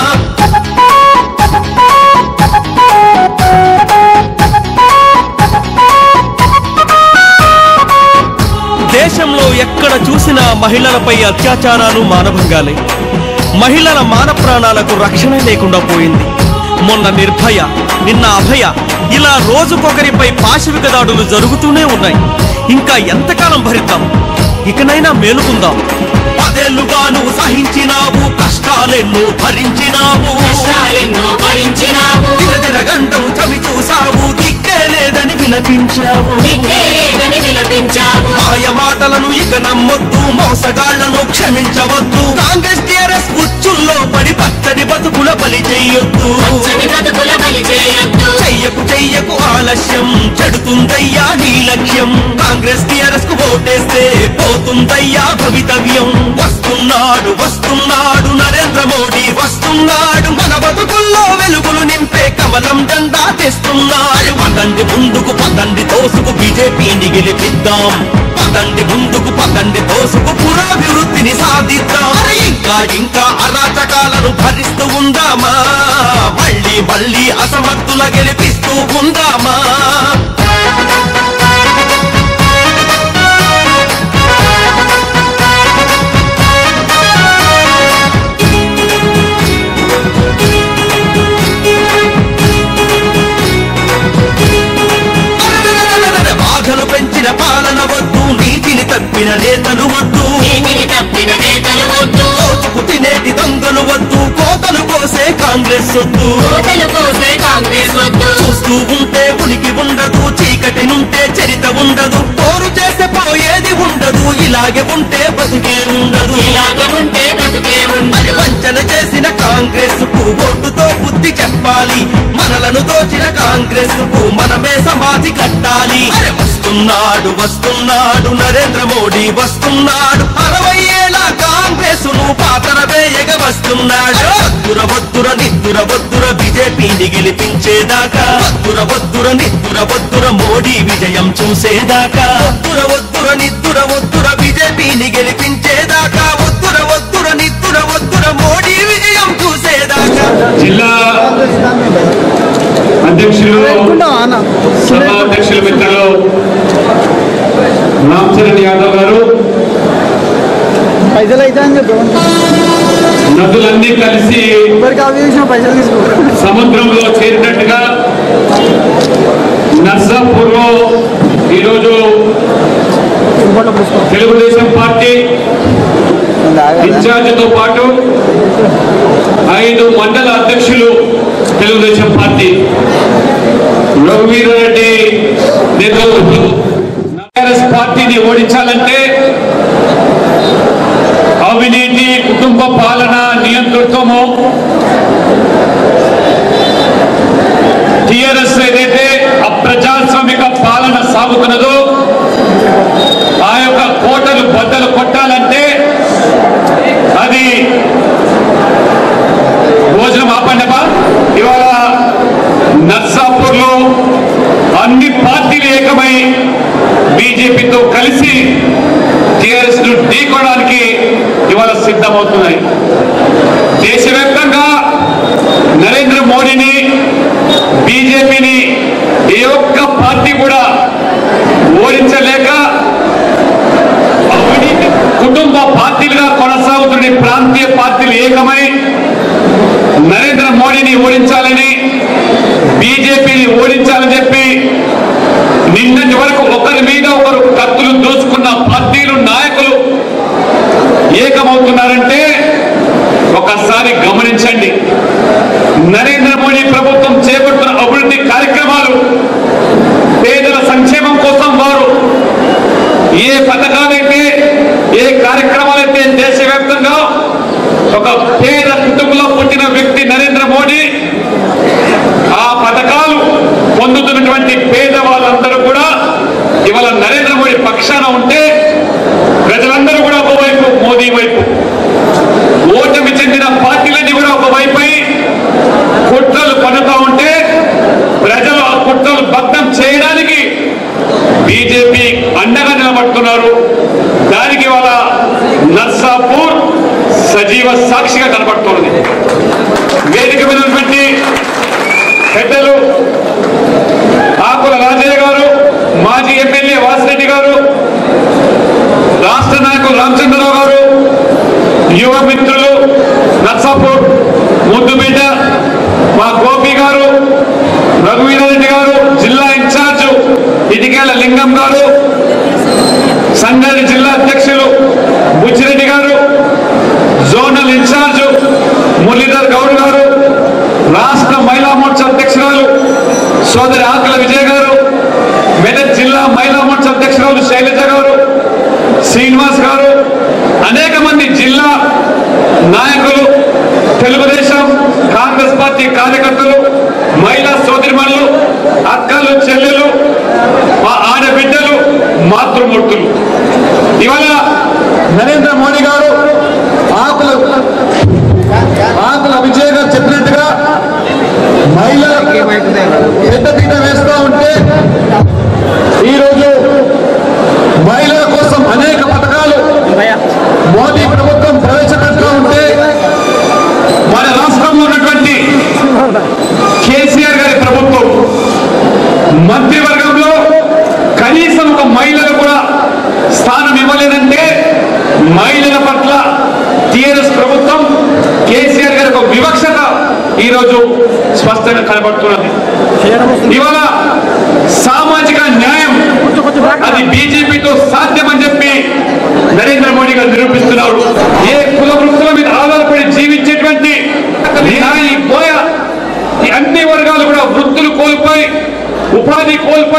దేశంలో ఎక్కడ చూసినా మహిళలపై అత్యాచారాలు మానభంగాలే మహిళల మాన ప్రాణాలకు రక్షణ లేకుండా పోయింది మొన్న నిర్భయ నిన్న అభయ ఇలా రోజుకొకరిపై పాశవిక దాడులు జరుగుతూనే ఉన్నాయి ఇంకా ఎంతకాలం భరిద్దాం ఇకనైనా మేలుకుందాం పదేళ్లుగా నువ్వు సహించినావు కష్టాలెన్నో భరించినావు కష్టాలెన్నో భరించినావు దినదినగంటం చవి చూసావు దిక్కే లేదని విలపించావు దిక్కే లేదని విలపించావు మాయ మాటలను ఇక నమ్మొద్దు మోసగాళ్లను క్షమించవద్దు కాంగ్రెస్ టీఆర్ఎస్ ఉచ్చుల్లో పడి పచ్చని బతుకుల బలి చెయ్యొద్దు పచ్చని బ్రతుకుల బలి చేయొద్దు చెయ్యకు చెయ్యకు ఆలస్యం చెడుతుందయ్యా నీ లక్ష్యం కాంగ్రెస్ టీఆర్ఎస్ కు ఓటేస్తే పోతుందయ్యా భవితవ్యం వస్తున్నాడు వస్తున్నాడు నరేంద్ర మోడీ వస్తున్నాడు మన బతుకుల్లో వెలుగులు నింపే కమలం జెండా తెస్తున్నాడు పదండి ముందుకు పదండి తోసుకు బీజేపీని గెలిపిద్దాం పదండి ముందుకు పదండి తోసుకు పురోభివృద్ధిని సాధిద్దాం అరే ఇంకా ఇంకా అరాచకాలను భరిస్తూ ఉందామా మళ్ళీ మళ్ళీ అసమర్థుల గెలిపిస్తూ ఉందామా అరెరెరెరెరెరె, బాధలు పెంచిన పాలన వద్దు నీతిని తప్పిన నేతలు వద్దు నీతిని తప్పిన నేతలు వద్దు దోచుకు తినేటి దొంగలు వద్దు కోతలు కోసే కాంగ్రెస్ వద్దు కోతలు కోసే కాంగ్రెస్ వద్దు చూస్తూ ఉంటే ఉనికి ఉండదు చీకటి నుండి ఉంటే చరిత ఉండదు పోరు చేస్తే పోయేది ఉండదు ఇలాగే ఉంటే బతికే ఉండదు ఇలాగ ఉంటే బతుకే ఉండదు మరి వంచన చేసిన కాంగ్రెస్ కు ఓటుతో బుద్ధి చెప్పాలి మనలను దోచిన కాంగ్రెస్ కు మనమే సమాధి కట్టాలి అరే వస్తున్నాడు వస్తున్నాడు నరేంద్ర మోడీ వస్తున్నాడు అరవై ఏళ్ళ కాంగ్రెస్ ను పాతర వేయగ వస్తున్నాడు వద్దుర వద్దుర నిద్దుర వద్దుర బీజేపీని గెలిపించేదాకా వద్దుర వద్దుర నిద్దుర వద్దుర మోడీ విజయం చూసేదాకా వద్దుర వద్దుర నిద్దుర వద్దుర బీజేపీని గెలిపించేదాకా వద్దుర వద్దుర నిద్దుర వద్దుర మోడీ విజయం చూసేదాకా జిల్లా అధ్యక్షులు సభ అధ్యక్షుల మిత్రులు రామ్ చరణ్ యాదవ్ గారు పైసలు అయితే అని చెప్పు నదులన్నీ కలిసి ఎవరికి అవి చేసిన పైసలు తీసుకో సముద్రంలో చేరినట్టుగా నర్సాపూర్ లో ఈరోజు తెలుగుదేశం పార్టీ ఇన్ఛార్జితో పాటు ఐదు మండల అధ్యక్షులు తెలుగుదేశం పార్టీ రఘువీరారెడ్డి నేతృత్వంలో టీఆర్ఎస్ పార్టీని ఓడించాలంటే అవినీతి కుటుంబ పాలన నియంతృత్వము టిఆర్ఎస్ ఏదైతే అప్రజాస్వామిక పాలన సాగుతున్నదో ఆ యొక్క కోటలు బద్దలు కొట్టాలంటే అది భోజనం ఆపండపా ఇవాళ నర్సాపూర్ లో అన్ని పార్టీలు ఏకమై బీజేపీతో కలిసి టిఆర్ఎస్ ను ఢీకోవడానికి ఇవాళ సిద్ధమవుతున్నాయి దేశవ్యాప్తంగా నరేంద్ర మోడీని బీజేపీని ఏ ఒక్క పార్టీ కూడా ఓడించలేక అవినీతి కుటుంబ పార్టీలుగా కొనసాగుతున్న ఈ ప్రాంతీయ పార్టీలు ఏకమై నరేంద్ర మోడీని ఓడించాలని బీజేపీని ఓడించాలని చెప్పి నిన్నటి వరకు ఒకరి మీద ఒకరు కత్తులు దోచుకున్న పార్టీలు నాయకులు ఏకమవుతున్నారంటే ఒకసారి గమనించండి నరేంద్ర మోడీ ప్రభుత్వం చేపడుతున్న అభివృద్ధి కార్యక్రమాలు పేదల సంక్షేమం కోసం వారు ఏ పథకాలైతే ఏ కార్యక్రమాలైతే దేశవ్యాప్తంగా ఒక పేద కుటుంబంలో పుట్టిన వ్యక్తి నరేంద్ర మోడీ ఆ పథకాలు పొందుతున్నటువంటి పేద వాళ్ళందరూ కూడా ఇవాళ నరేంద్ర మోడీ పక్షాన ఉంటే ప్రజలందరూ కూడా ఒకవైపు మోదీ వైపు ఓటమి చెందిన పార్టీలన్నీ కూడా ఒకవైపై కుట్రలు పన్నుతా ఉంటే ప్రజలు ఆ కుట్రలు భగ్నం చేయడానికి బీజేపీ అండగా నిలబడుతున్నారు దానికి వాళ్ళ నర్సాపూర్ సజీవ సాక్షిగా కనబడుతున్నది వేదిక మీద ఉన్నటువంటి పెద్దలు ఆకుల రాజయ్య గారు మాజీ ఎమ్మెల్యే వాసిరెడ్డి గారు రాష్ట్ర నాయకులు రామచంద్రరావు గారు యువ మిత్రులు నర్సాపూర్ ముద్దుబిడ్డ మా గోపి గారు రఘువీరారెడ్డి గారు జిల్లా ఇన్ఛార్జ్ ఇటికేల లింగం గారు సంగారెడ్డి జిల్లా అధ్యక్షులు బుచ్చిరెడ్డి గారు జోనల్ ఇన్ఛార్జ్ మురళీధర్ గౌడ్ గారు రాష్ట్ర మహిళా మోర్చా అధ్యక్షురాలు సోదరి ఆకల విజయ్ గారు మెదక్ జిల్లా మహిళా మోర్చా అధ్యక్షురాలు శైలజ గారు శ్రీనివాస్ గారు అనేక మంది జిల్లా నాయకులు తెలుగుదేశం కాంగ్రెస్ పార్టీ కార్యకర్తలు మహిళా సోదరిమణులు అక్కలు చెల్లెలు మా ఆడబిడ్డలు మాతృమూర్తులు ఇవాళ నరేంద్ర మోడీ గారు ఆకుల ఆకుల విజయ్ గారు చెప్పినట్టుగా మహిళలకు పెద్దపీట వేస్తూ ఉంటే ఈరోజు మహిళల కోసం అనేక పథకాలు మోదీ ప్రభుత్వం ప్రవేశపెడుతూ ఉంటే మన రాష్ట్రంలో ఉన్నటువంటి కేసీఆర్ గారి ప్రభుత్వం మంత్రివర్గంలో కనీసం ఒక మహిళలు కూడా స్థానం ఇవ్వలేదంటే మహిళల పట్ల టిఆర్ఎస్ ప్రభుత్వం కేసీఆర్ గారి ఒక వివక్షత ఈరోజు స్పష్టంగా కనబడుతున్నది ఇవాళ సామాజిక న్యాయం అది బీజేపీతో సాధ్యమని చెప్పి నరేంద్ర మోడీ గారు నిరూపిస్తున్నారు ఏ కుల వృత్తుల మీద ఆధారపడి జీవించేటువంటి న్యాయ బోయ ఈ అన్ని వర్గాలు కూడా వృత్తులు కోల్పోయి ఉపాధి కోల్పోయి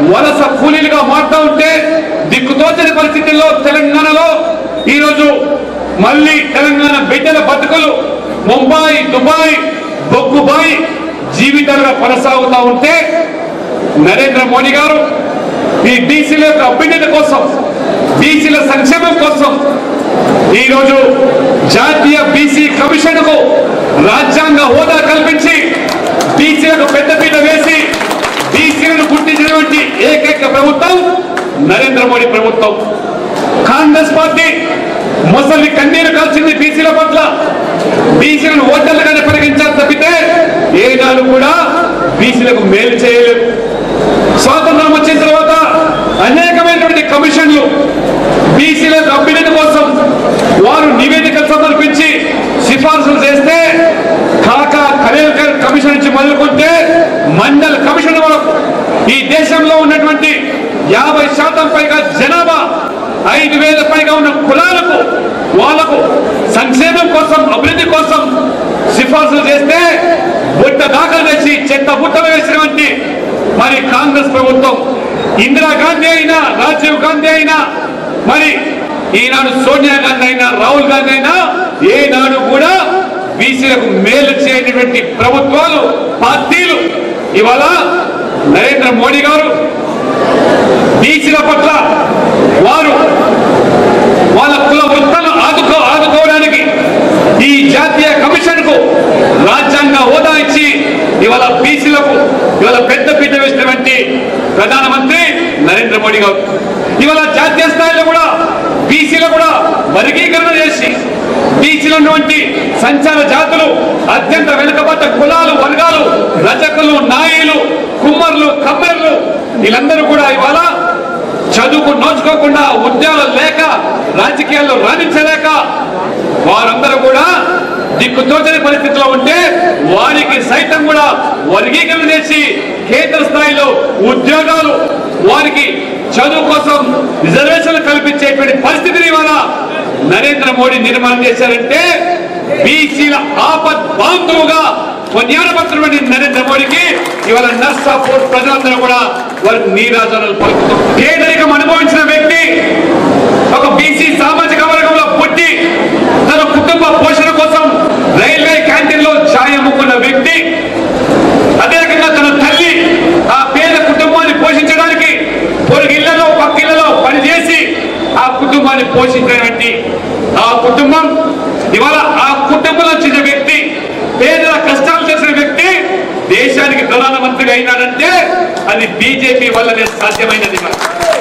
వలస కూలీలుగా మారుతూ ఉంటే దిక్కుతోచని పరిస్థితుల్లో తెలంగాణలో ఈరోజు మళ్ళీ తెలంగాణ బిడ్డల బతుకులు ముంబై దుబాయ్ బొగ్గుబాయ్ జీవితాలుగా కొనసాగుతూ ఉంటే నరేంద్ర మోడీ గారు ఈ బీసీల యొక్క అభ్యున్నతి కోసం బీసీల సంక్షేమం కోసం ఈరోజు జాతీయ బీసీ కమిషన్ కు రాజ్యాంగ హోదా కల్పించి బీసీలకు పెద్దపీట వేసి బీసీలను గుర్తించినటువంటి ఏకైక ప్రభుత్వం నరేంద్ర మోడీ ప్రభుత్వం కాంగ్రెస్ పార్టీ ముసలి కన్నీరు కాల్చింది బీసీల పట్ల బీసీలను ఓటర్లుగానే పరిగణించాలి తప్పితే ఏనాడు కూడా బీసీలకు మేలు చేయలేదు స్వాతంత్రం వచ్చిన తర్వాత అనేకమైనటువంటి కమిషన్లు బీసీల అభ్యున్నతి కోసం వారు నివేదికలు సమర్పించి సిఫార్సులు చేస్తే కాకా ఖలేల్కర్ కమిషన్ నుంచి మొదలుకుంటే మండల్ కమిషన్ వరకు ఈ దేశంలో ఉన్నటువంటి యాభై శాతం పైగా జనాభా ఐదు వేల పైగా ఉన్న కులాలకు వాళ్లకు సంక్షేమం కోసం అభివృద్ధి కోసం సిఫార్సులు చేస్తే బుట్ట దాఖలు చేసి చెత్త బుట్టలు వేసినటువంటి మరి కాంగ్రెస్ ప్రభుత్వం ఇందిరాగాంధీ అయినా రాజీవ్ గాంధీ అయినా మరి ఈనాడు సోనియా గాంధీ అయినా రాహుల్ గాంధీ అయినా ఏనాడు కూడా బీసీలకు మేలు చేయనటువంటి ప్రభుత్వాలు పార్టీలు ఇవాళ నరేంద్ర మోడీ గారు బీసీల పట్ల వారు వాళ్ళ కుల వృత్తాలను ఆదుకో ఆదుకోవడానికి ఈ జాతీయ కమిషన్ కు రాజ్యాంగ హోదా ఇచ్చి ఇవాళ బీసీలకు ఇవాళ పెద్ద పీట వేసినటువంటి ప్రధానమంత్రి నరేంద్ర మోడీ గారు ఇవాళ జాతీయ స్థాయిలో కూడా బీసీలో కూడా వర్గీకరణ చేసి బీసీలో ఉన్నటువంటి సంచార జాతులు అత్యంత వెనుకబడ్డ కులాలు వర్గాలు రజకులు నాయులు కుమ్మర్లు కమ్మర్లు వీళ్ళందరూ కూడా ఇవాళ చదువుకు నోచుకోకుండా ఉద్యోగాలు లేక రాజకీయాల్లో రాణించలేక వారందరూ కూడా దిక్కు తోచని పరిస్థితిలో ఉంటే వారికి సైతం కూడా వర్గీకరణ చేసి కేంద్ర స్థాయిలో ఉద్యోగాలు వారికి చదువు కోసం రిజర్వేషన్లు కల్పించేటువంటి పరిస్థితిని ఇవాళ నరేంద్ర మోడీ నిర్మాణం చేశారంటే బీసీల ఆపద్ బాంధవుగా కొన్యాడబడుతున్నటువంటి నరేంద్ర మోడీకి ఇవాళ నర్సాపూర్ ప్రజలందరూ కూడా వారి నీరాజనాలు పలుకుతాం పేదరికం అనుభవించిన వ్యక్తి ఒక బీసీ సామాజిక వర్గంలో పుట్టి తన కుటుంబ పోషణ కోసం రైల్వే క్యాంటీన్ లో ఛాయ్ అమ్ముకున్న వ్యక్తి అదే రకంగా తన తల్లి ఆ పేద కుటుంబాన్ని పోషించడానికి పొరుగిళ్లలో పక్కిళ్లలో పనిచేసి ఆ కుటుంబాన్ని పోషించినటువంటి ఆ కుటుంబం ఇవాళ ఆ కుటుంబంలో చెందిన వ్యక్తి పేదల కష్టాలు చేసిన వ్యక్తి దేశానికి ప్రధానమంత్రిగా అయినాడంటే అది బీజేపీ వల్లనే సాధ్యమైనది మరి.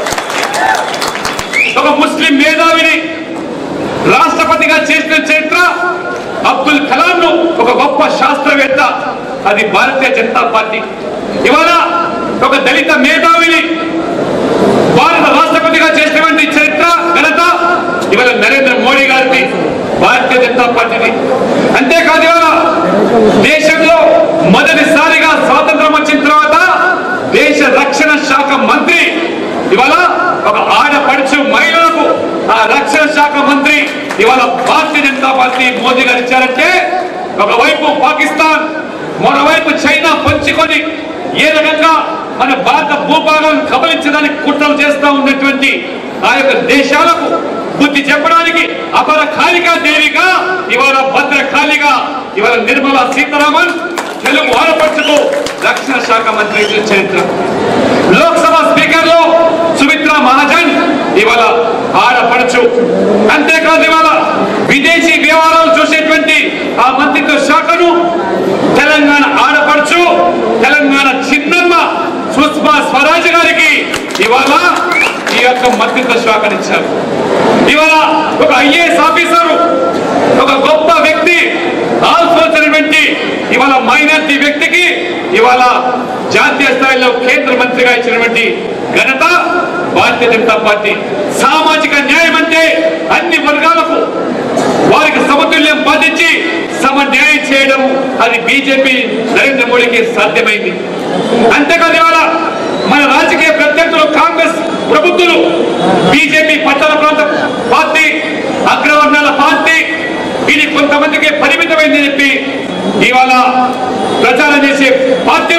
ఒక ముస్లిం మేధావిని రాష్ట్రపతిగా చేసిన చరిత్ర అబ్దుల్ కలాం ను ఒక గొప్ప శాస్త్రవేత్త అది భారతీయ జనతా పార్టీ ఇవాళ ఒక దళిత మేధావిని భారత రాష్ట్రపతిగా చేసినటువంటి చరిత్ర ఘనత ఇవాళ నరేంద్ర మోడీ గారిది భారతీయ జనతా పార్టీది అంతేకాదు ఇవాళ దేశంలో మొదటిసారిగా స్వాతంత్రం వచ్చిన తర్వాత దేశ రక్షణ శాఖ మంత్రి ఇవాళ ఒక ఆడపడుచు మహిళలకు ఆ రక్షణ శాఖ మంత్రి ఇవాళ భారతీయ జనతా పార్టీ మోదీ గారు ఇచ్చారంటే ఒకవైపు పాకిస్తాన్ మరోవైపు చైనా పంచుకొని ఏ రకంగా మన భారత భూభాగాలను కబలించడానికి కుట్రలు చేస్తా ఉన్నటువంటి ఆ యొక్క దేశాలకు బుద్ధి చెప్పడానికి అపర కాళికా దేవిగా ఇవాళ భద్రకాళిగా ఇవాళ నిర్మలా సీతారామన్ తెలుగు ఆడపడుచుకు రక్షణ శాఖ మంత్రి చరిత్ర లోక్సభ స్పీకర్ లో సుమిత్రా మహాజన్ ఇవాళ ఆడపడుచు అంతేకాదు ఇవాళ విదేశీ వ్యవహారాలు చూసేటువంటి ఆ మంత్రిత్వ శాఖను తెలంగాణ ఆడపడుచు తెలంగాణ చిన్నమ్మ సుష్మా స్వరాజ్ గారికి ఇవాళ ఈ యొక్క మంత్రిత్వ శాఖనిచ్చారు ఇవాళ ఒక ఐఏఎస్ ఆఫీసరు ఒక గొప్ప వ్యక్తి ఆల్పోసినటువంటి ఇవాళ మైనార్టీ వ్యక్తికి ఇవాళ జాతీయ స్థాయిలో కేంద్ర మంత్రిగా ఇచ్చినటువంటి ఘనత భారతీయ జనతా పార్టీ సామాజిక న్యాయం అంటే అన్ని వర్గాలకు వారికి సమతుల్యం పాటించి సమ న్యాయం చేయడం అది బీజేపీ నరేంద్ర మోడీకి సాధ్యమైంది అంతేకాదు ఇవాళ మన రాజకీయ ప్రత్యర్థులు కాంగ్రెస్ ప్రభుత్వాలు బీజేపీ పట్టణ ప్రాంత పార్టీ అగ్రవర్ణాల పార్టీ ఇది కొంతమందికి పరిమితమైందని చెప్పి ఇవాళ ప్రచారం చేసే పార్టీలకు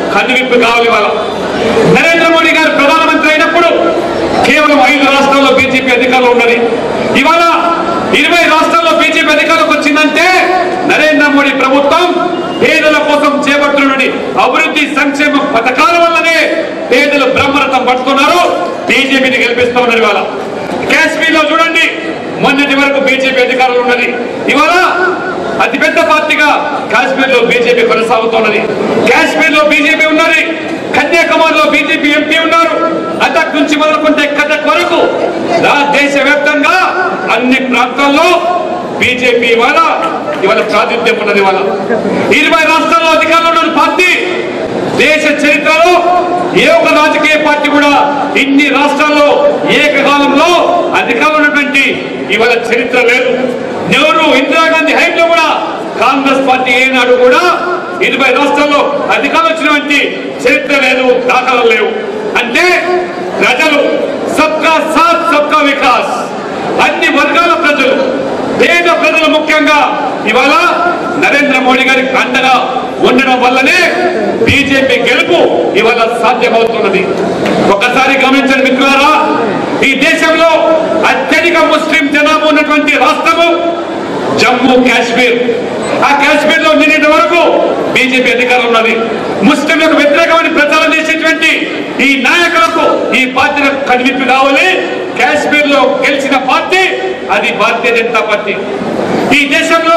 కనువిప్పు కావాలి ఇవాళ నరేంద్ర మోడీ గారు ప్రధానమంత్రి అయినప్పుడు కేవలం ఐదు రాష్ట్రాల్లో బీజేపీ అధికారంలో ఉన్నది ఇవాళ ఇరవై రాష్ట్రాల్లో బీజేపీ అధికారంలోకి వచ్చిందంటే నరేంద్ర మోడీ ప్రభుత్వం పేదల కోసం చేపడుతున్న అభివృద్ధి సంక్షేమ పథకాల వల్లనే పేదలు బ్రహ్మరథం పడుతున్నారు బీజేపీని గెలిపిస్తా ఉన్నారు ఇవాళ కాశ్మీర్ లో చూడండి మొన్నటి వరకు బీజేపీ అధికారంలో ఉన్నది ఇవాళ అతిపెద్ద పార్టీగా కాశ్మీర్ లో బీజేపీ కొనసాగుతున్నది కాశ్మీర్ లో బీజేపీ ఉన్నది కన్యాకుమారిలో బీజేపీ ఎంపీ ఉన్నారు అటక్ నుంచి మొదలుకుంటే కటక్ వరకు రా- దేశవ్యాప్తంగా అన్ని ప్రాంతాల్లో బీజేపీ ఇవాళ ఇవాళ ప్రాతినిధ్యం ఉన్నది ఇవాళ ఇరవై రాష్ట్రాల్లో అధికారంలో ఉన్న పార్టీ దేశ చరిత్రలో ఏ ఒక్క రాజకీయ పార్టీ కూడా ఇన్ని రాష్ట్రాల్లో ఏకకాలంలో అధికారంలో ఉన్నటువంటి ఇవాళ చరిత్ర లేదు నెహ్రూ ఇందిరాగాంధీ హైంలో కూడా కాంగ్రెస్ పార్టీ ఏనాడు కూడా ఇరవై రాష్ట్రాల్లో అధికారం వచ్చినటువంటి చరిత్ర లేదు దాఖలు లేవు అంటే ప్రజలు సబ్కా సాత్ సబ్కా వికాస్ అన్ని వర్గాల ప్రజలు పేద ప్రజలు ముఖ్యంగా ఇవాళ నరేంద్ర మోడీ గారికి అండగా ఉండడం వల్లనే బీజేపీ గెలుపు ఇవాళ సాధ్యమవుతున్నది ఒకసారి గమనించండి మిత్రులారా ఈ దేశంలో అత్యధిక ముస్లిం జనాభా ఉన్నటువంటి రాష్ట్రము జమ్మూ కాశ్మీర్ ఆ కాశ్మీర్ లో నిన్నటి వరకు బీజేపీ అధికారం ఉన్నది ముస్లింలకు వ్యతిరేకమని ప్రచారం చేసేటువంటి ఈ నాయకులకు ఈ పార్టీలకు కనివిప్పు కావాలి కాశ్మీర్ లో గెలిచిన పార్టీ అది భారతీయ జనతా పార్టీ ఈ దేశంలో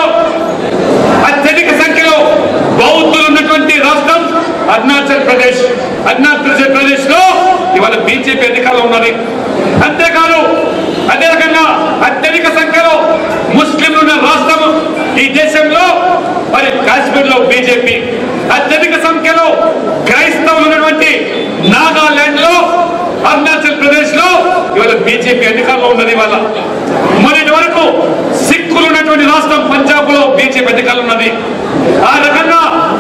అత్యధిక సంఖ్యలో బౌద్ధులు ఉన్నటువంటి రాష్ట్రం అరుణాచల్ ప్రదేశ్ అరుణాచల్ ప్రదేశ్ లో ఇవాళ బీజేపీ అధికారంలో ఉన్నది అంతేకాదు అదే రకంగా అత్యధిక సంఖ్యలో ముస్లింలు ఉన్న రాష్ట్రం ఈ దేశంలో మరి కాశ్మీర్ లో బీజేపీ అత్యధిక సంఖ్యలో క్రైస్తవులు ఉన్నటువంటి నాగాలాండ్ లో అరుణాచల్ ప్రదేశ్ లో ఇవాళ బీజేపీ అధికారంలో ఉన్నది ఇవాళ మొన్నటి వరకు సిక్కులు ఉన్నటువంటి రాష్ట్రం పంజాబ్ లో బీజేపీ అధికారంలో ఉన్నది ఆ రకంగా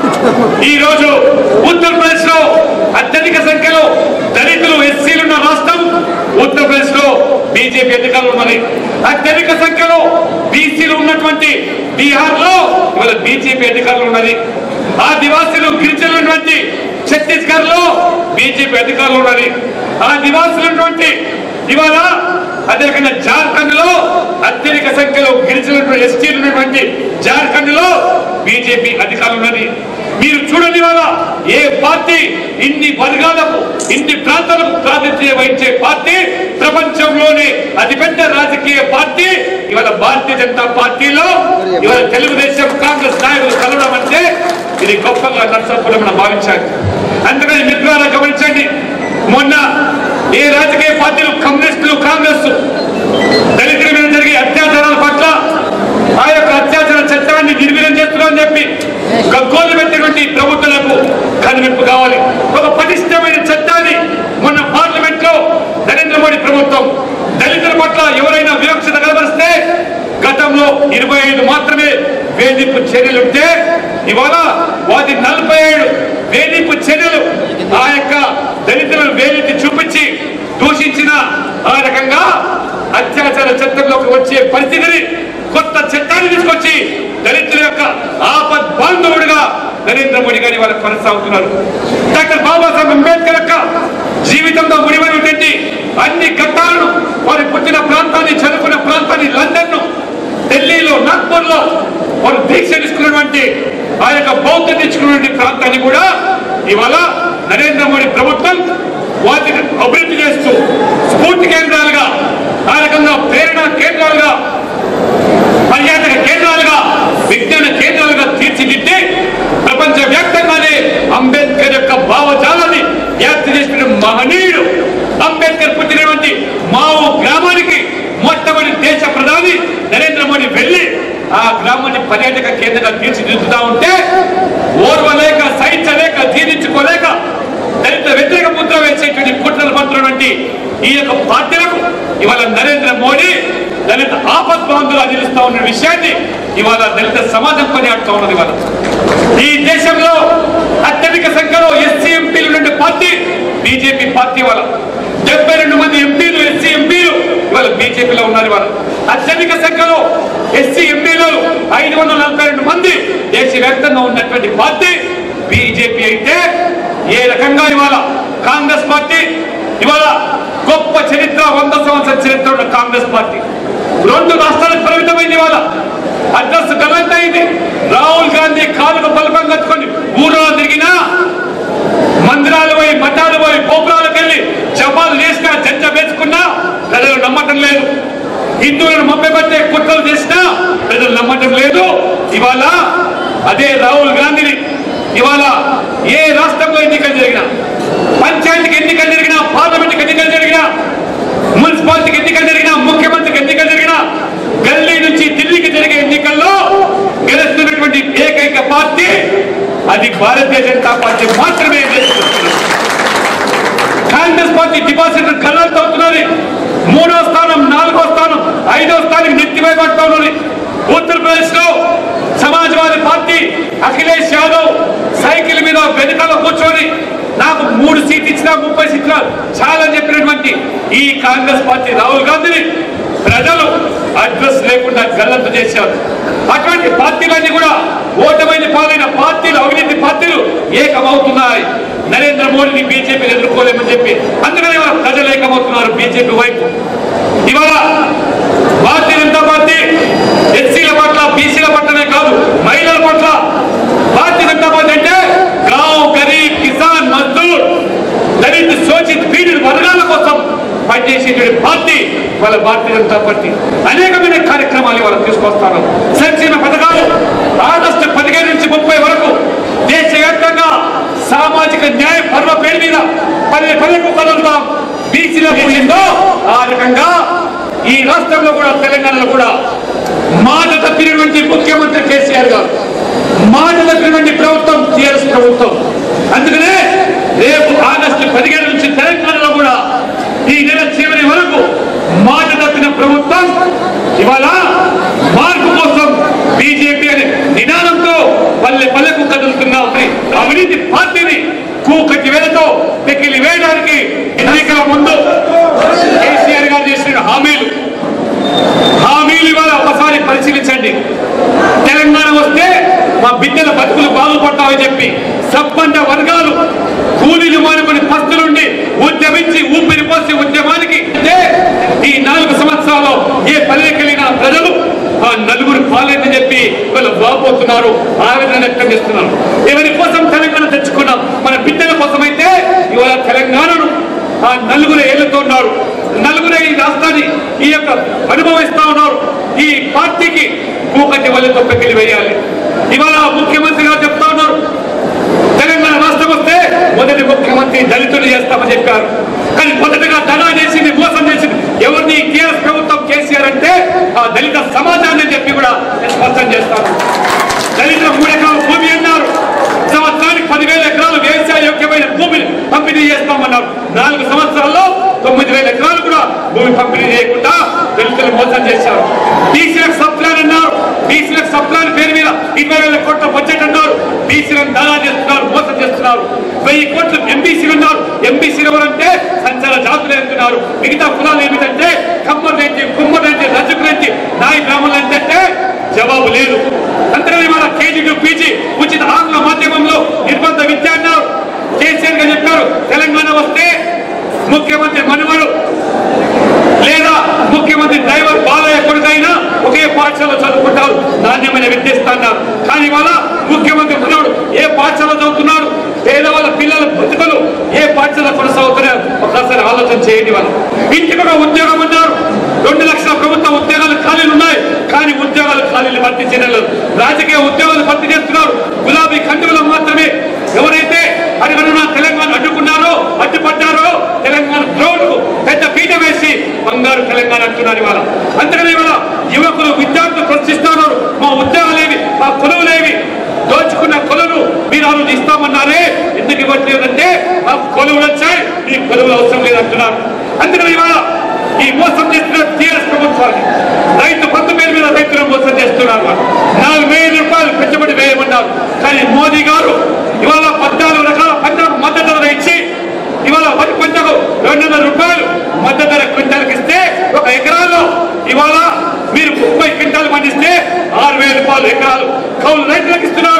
ఈ రోజు ఉత్తరప్రదేశ్ లో అత్యధిక సంఖ్యలో దళితులు ఎస్సీలు ఉన్న రాష్ట్రం ఉత్తరప్రదేశ్ లో బీజేపీ అధికారంలో ఉన్నది అత్యధిక సంఖ్యలో బీసీలు ఉన్నటువంటి బీహార్ లో ఇవాళ బీజేపీ అధికారంలో ఉన్నది ఆదివాసీలు గిరిజనులు ఉన్నటువంటి ఛత్తీస్గఢ్ లో బీజేపీ అధికారంలో ఉన్నది ఆ నివాసులు ఉన్నటువంటి ఇవాళ అదే రకంగా జార్ఖండ్ లో అత్యధిక సంఖ్యలో గిరిజనులు ఎస్టీలు ఉన్నటువంటి జార్ఖండ్ లో బీజేపీ అధికారం ఉన్నది మీరు చూడండి ఇవాళ ఏ పార్టీ ఇన్ని వర్గాలకు ఇన్ని ప్రాంతాలకు ప్రాతినిధ్యం వహించే పార్టీ ప్రపంచంలోనే అతిపెద్ద రాజకీయ పార్టీ ఇవాళ భారతీయ జనతా పార్టీలో ఇవాళ తెలుగుదేశం కాంగ్రెస్ నాయకులు కలవడం అంటే ఇది గొప్పగా నర్సాపురం మనం భావించాలి అందుకని మిత్రులారా గమనించండి మొన్న ఏ రాజకీయ పార్టీలు కమ్యూనిస్టులు కాంగ్రెస్ దళితుల మీద జరిగే అత్యాచారాల పట్ల ఆ యొక్క అత్యాచార చట్టాన్ని నిర్వీర్యం చేస్తున్నామని చెప్పి గగ్గోలు పెట్టినటువంటి ప్రభుత్వాలకు కనువిప్పు కావాలి ఒక పటిష్టమైన చట్టాన్ని మొన్న పార్లమెంట్ లో నరేంద్ర మోడీ ప్రభుత్వం దళితుల పట్ల ఎవరైనా వివక్షత కనబరిస్తే గతంలో ఇరవై ఐదు మాత్రమే వేధింపు చర్యలుంటే ఇవాళ వాటి నలభై ఏడు వేధింపు చర్యలు ఆ యొక్క దళితులను వేలెత్తి చూపించి దూషించిన ఆ రకంగా అత్యాచార చట్టంలోకి వచ్చే పరిస్థితిని కొత్త చట్టాన్ని తీసుకొచ్చి దళితుల యొక్క ఆపద్ బాంధవుడిగా నరేంద్ర మోడీ గారి వాళ్ళు కొనసాగుతున్నారు డాక్టర్ బాబాసాహెబ్ అంబేద్కర్ యొక్క జీవితంలో ముడిపడినటువంటి అన్ని ఘట్టాలను వారి పుట్టిన ప్రాంతాన్ని చదువుకున్న ప్రాంతాన్ని లండన్ ను ఢిల్లీలో నాగ్పూర్ లో వారు దీక్ష తీసుకున్నటువంటి ఆ యొక్క బౌద్ధ తెచ్చుకున్నటువంటి ప్రాంతాన్ని కూడా ఇవాళ నరేంద్ర మోడీ ప్రభుత్వం వాటిని అభివృద్ధి చేస్తూ స్ఫూర్తి కేంద్రాలుగా ఆ రకంగా ప్రేరణ కేంద్రాలుగా పర్యాటక కేంద్రాలుగా విజ్ఞాన కేంద్రాలుగా తీర్చిదిద్ది ప్రపంచ వ్యాప్తంగానే అంబేద్కర్ యొక్క భావజాలాన్ని వ్యాప్తి చేసిన మహనీయుడు అంబేద్కర్ పుట్టినటువంటి మావు గ్రామానికి మొట్టమొదటి దేశ ప్రధాని నరేంద్ర మోడీ వెళ్ళి ఆ గ్రామాన్ని పర్యాటక కేంద్రంగా తీర్చిదిద్దుతా ఉంటే ఓర్వలేక సహించలేక జీర్ణించుకోలేక దళిత వ్యతిరేక ముద్ర వేసేటువంటి కుట్రలు పంతున్నటువంటి ఈ యొక్క పార్టీలకు ఇవాళ నరేంద్ర మోడీ దళిత ఆపద్బాంధుగా నిలుస్తా ఉన్న విషయాన్ని ఇవాళ దళిత సమాజం కొనియాడుతూ ఉన్నది ఇవాళ ఈ దేశంలో అత్యధిక సంఖ్యలో ఎస్సీ ఎంపీలు నుండి పార్టీ బీజేపీ పార్టీ వాళ్ళ డెబ్బై రెండు మంది ఎంపీలు ఎస్సీ ఎంపీలు ఇవాళ బీజేపీలో ఉన్నారు ఇవాళ అత్యధిక సంఖ్యలో ఎస్సీ ఎంపీలు ఐదు వందల నలభై రెండు మంది దేశవ్యాప్తంగా ఉన్నటువంటి పార్టీ బీజేపీ అయితే ఏ రకంగా ఇవాళ కాంగ్రెస్ పార్టీ ఇవాళ గొప్ప చరిత్ర వంద సంవత్సరాల చరిత్ర ఉన్న కాంగ్రెస్ పార్టీ రెండు రాష్ట్రాలకు పరిమితమైంది ఇవాళ అడ్రస్ గలంత అయింది రాహుల్ గాంధీ కాలుకు బలపం కట్టుకొని ఊరో తిరిగినా మందిరాలు పోయి మఠాలు పోయి గోపురాలకు వెళ్ళి జపాలు చేసినా జంజ వేసుకున్నా ప్రజలు నమ్మటం లేదు హిందువులను మభ్యపెట్టే కుట్రలు చేసినా ప్రజలు నమ్మటం లేదు ఇవాళ అదే రాహుల్ గాంధీని ఇవాళ ఏ రాష్ట్రంలో ఎన్నికలు జరిగినా పంచాయతీకి ఎన్నికలు జరిగినా పార్లమెంట్కి ఎన్నికలు జరిగినా మున్సిపాలిటీకి ఎన్నికలు జరిగినా ముఖ్యమంత్రికి ఎన్నికలు జరిగినా గల్లీ నుంచి ఢిల్లీకి జరిగే ఎన్నికల్లో గెలుస్తున్నటువంటి ఏకైక పార్టీ అది భారతీయ జనతా పార్టీ మాత్రమే గెలుస్తుంది కాంగ్రెస్ పార్టీ డిపాజిట్ కళ్ళతో అవుతున్నది మూడో స్థానం నాలుగో స్థానం ఐదో స్థానం నెత్తిపై పడుతూ ఉన్నది ఉత్తరప్రదేశ్ లో సమాజ్వాదీ పార్టీ అఖిలేష్ యాదవ్ సైకిల్ మీద వెనుకలో కూర్చొని నాకు మూడు సీట్లు ఇచ్చినా ముప్పై సీట్లు చాలా అని చెప్పినటువంటి ఈ కాంగ్రెస్ పార్టీ రాహుల్ గాంధీని ప్రజలు అడ్రస్ లేకుండా గల్లంతు చేశారు అటువంటి పార్టీలన్నీ కూడా ఓటమైన పాలైన పార్టీలు అవినీతి పార్టీలు ఏకమవుతున్నాయి నరేంద్ర మోడీని బీజేపీ ఎదుర్కోలేమని చెప్పి అందుకనే ఇవాళ ప్రజలు ఏకమవుతున్నారు బీజేపీ వైపు ఇవాళ భారతీయ జనతా పార్టీ ఎస్సీల పట్ల బీసీల పట్లనే కాదు మహిళల పట్ల భారతీయ జనతా పార్టీ అంటే గావ్ గరీబ్ కిసాన్ మజ్దూర్ దళిత్ శోషిత్ పీడిత వర్గాల కోసం పనిచేసేటువంటి పార్టీ వాళ్ళ భారతీయ జనతా పార్టీ అనేకమైన కార్యక్రమాలు వాళ్ళు తీసుకొస్తారు సంక్షేమ పథకాలు ఆగస్టు పదిహేను నుంచి ముప్పై వరకు దేశవ్యాప్తంగా సామాజిక న్యాయ పర్వ పేరు మీద పల్లె పల్లెకు కదులుతాం బీసీలో ఏందో ఆ రకంగా ఈ రాష్ట్రంలో కూడా తెలంగాణలో కూడా మాట తప్పినటువంటి ముఖ్యమంత్రి కేసీఆర్ గారు మాట తప్పినటువంటి ప్రభుత్వం టీఆర్ఎస్ ప్రభుత్వం అందుకనే రేపు ఆగస్టు పదిహేను నుంచి తెలంగాణలో కూడా ఈ నెల చివరి వరకు మాట తప్పిన ప్రభుత్వం ఇవాళ మార్పు కోసం బీజేపీ అనే నినాదంతో పల్లె పల్లెకు కదులుతున్న ఒక అవినీతి పార్టీని కూకటి వేలతో పెకిలి వేయడానికి ఎన్నికల ముందు కేసీఆర్ గారు చేసిన హామీలు హామీలు ఇవాళ ఒకసారి పరిశీలించండి తెలంగాణ వస్తే మా బిడ్డల బతుకులు బాగుపడతామని చెప్పి సంబంధ వర్గాలు కూలీలు మానుకుని పస్తులుండి ఉద్యమించి ఊపిరి పోసి ఉద్యమానికి అంటే ఈ నాలుగు సంవత్సరాల్లో ఏ పల్లెకెళ్ళిన ప్రజలు ఆ నలుగురు పాలైందని చెప్పి వీళ్ళు బాగుపోతున్నారు ఆవేదన వ్యక్తం చేస్తున్నారు ఎవరి కోసం తెలంగాణ తెచ్చుకున్నాం మన బిడ్డల కోసమైతే ఇవాళ తెలంగాణను ఆ నలుగురు ఏళ్లతో ఉన్నారు నలుగురే ఈ రాష్ట్రాన్ని ఈ యొక్క అనుభవిస్తా ఉన్నారు ఈ పార్టీకి కూకటి వల్లతో పెకిలి వేయాలి ఇవాళ ముఖ్యమంత్రి గారు చెప్తా ఉన్నారు తెలంగాణ రాష్ట్రం వస్తే మొదటి ముఖ్యమంత్రి దళితులు చేస్తామని చెప్పారు కానీ మొదటగా ధనా చేసింది మోసం చేసింది ఎవరిని టీఆర్ఎస్ ప్రభుత్వం కేసీఆర్ అంటే ఆ దళిత సమాజాన్ని చెప్పి కూడా నేను స్పష్టం చేస్తాను దళితుల మూడు ఎకరాల భూమి అన్నారు సంవత్సరానికి పదివేల ఎకరాలు వ్యవసాయ యోగ్యమైన భూమిని పంపిణీ చేస్తామన్నారు నాలుగు సంవత్సరాల్లో తొమ్మిది వేల ఎకరాలు కూడా భూమి పంపిణీ చేయకుండా దళితులు మోసం చేశారు బీసీలకు సప్లాన్ అన్నారు బీసీలకు సప్లాన్ పేరు మీద ఇరవై వేల కోట్ల బడ్జెట్ అన్నారు బీసీలను దానా చేస్తున్నారు మోసం చేస్తున్నారు వెయ్యి కోట్లు ఎంబీసీలు అన్నారు ఎంబీసీలు ఎవరంటే సంచార జాతులు అంటున్నారు మిగతా కులాలు ఏమిటంటే కమ్మర్ నుంచి కుమ్మర్ నుంచి రజకు నుంచి నాయి బ్రాహ్మణులు ఏంటంటే జవాబు లేదు అంతేకాని మన కేజీ టు పీజీ ఉచిత ఆంగ్ల మాధ్యమంలో నిర్బంధ విద్య అన్నారు కేసీఆర్ గారు చెప్పారు తెలంగాణ వస్తే ముఖ్యమంత్రి మనుమడు లేదా ముఖ్యమంత్రి డ్రైవర్ బాలయ్య కొడుకైనా ఒకే పాఠశాలలో చదువుకుంటారు నాణ్యమైన విద్య ఇస్తున్నారు కానీ ఇవాళ ముఖ్యమంత్రి మనవడు ఏ పాఠశాల చదువుతున్నాడు పేదవాళ్ళ పిల్లల బతుకులు ఏ పాఠశాల కొనసాగుతున్నాయో ఒకసారి ఆలోచన చేయండి వాళ్ళు ఇంటికి ఒక ఉద్యోగం అన్నారు రెండు లక్షల ప్రభుత్వ ఉద్యోగాలు ఖాళీలు ఉన్నాయి కానీ ఉద్యోగాలు ఖాళీలు భర్తీ చేయలేదు రాజకీయ ఉద్యోగాలు భర్తీ చేస్తున్నారు గులాబీ కండువలు మాత్రమే ఎవరైతే అడుగున తెలంగాణ అడ్డుకున్నారో అడ్డుపడ్డారో తెలంగాణ ద్రోణుకు పెద్ద పీట వేసి బంగారు తెలంగాణ అంటున్నారు ఇవాళ అంతకనే ఇవాళ యువకులు విద్యార్థులు ప్రశ్నిస్తున్నారు మా ఉద్యోగాలేవి మా కొలువులేవి దోచుకున్న కొలువులు మీరు ఆ రోజు ఇస్తామన్నారే ఎందుకు ఇవ్వట్లేదంటే మా కొలువులు వచ్చాయి ఈ కొలువులు అవసరం లేదంటున్నారు అందుకని ఇవాళ ఈ మోసం చేస్తున్న టీఆర్ఎస్ ప్రభుత్వాన్ని రైతు బంధు పేరు మీద రైతులను మోసం చేస్తున్నారు వాళ్ళు. నాలుగు వేల రూపాయలు పెట్టుబడి వేయమన్నారు కానీ మోదీ గారు ఇవాళ పద్నాలుగు రకాల పంటలకు మద్దతు ధర ఇచ్చి ఇవాళ వరి పంటకు రెండు వందల రూపాయలు మద్దతు ధర క్వింటాల్కి ఇస్తే ఒక ఎకరాల్లో ఇవాళ మీరు ముప్పై క్వింటాలు పండిస్తే ఆరు వేల రూపాయలు ఎకరాలు కౌలు రైతులకు ఇస్తున్నారు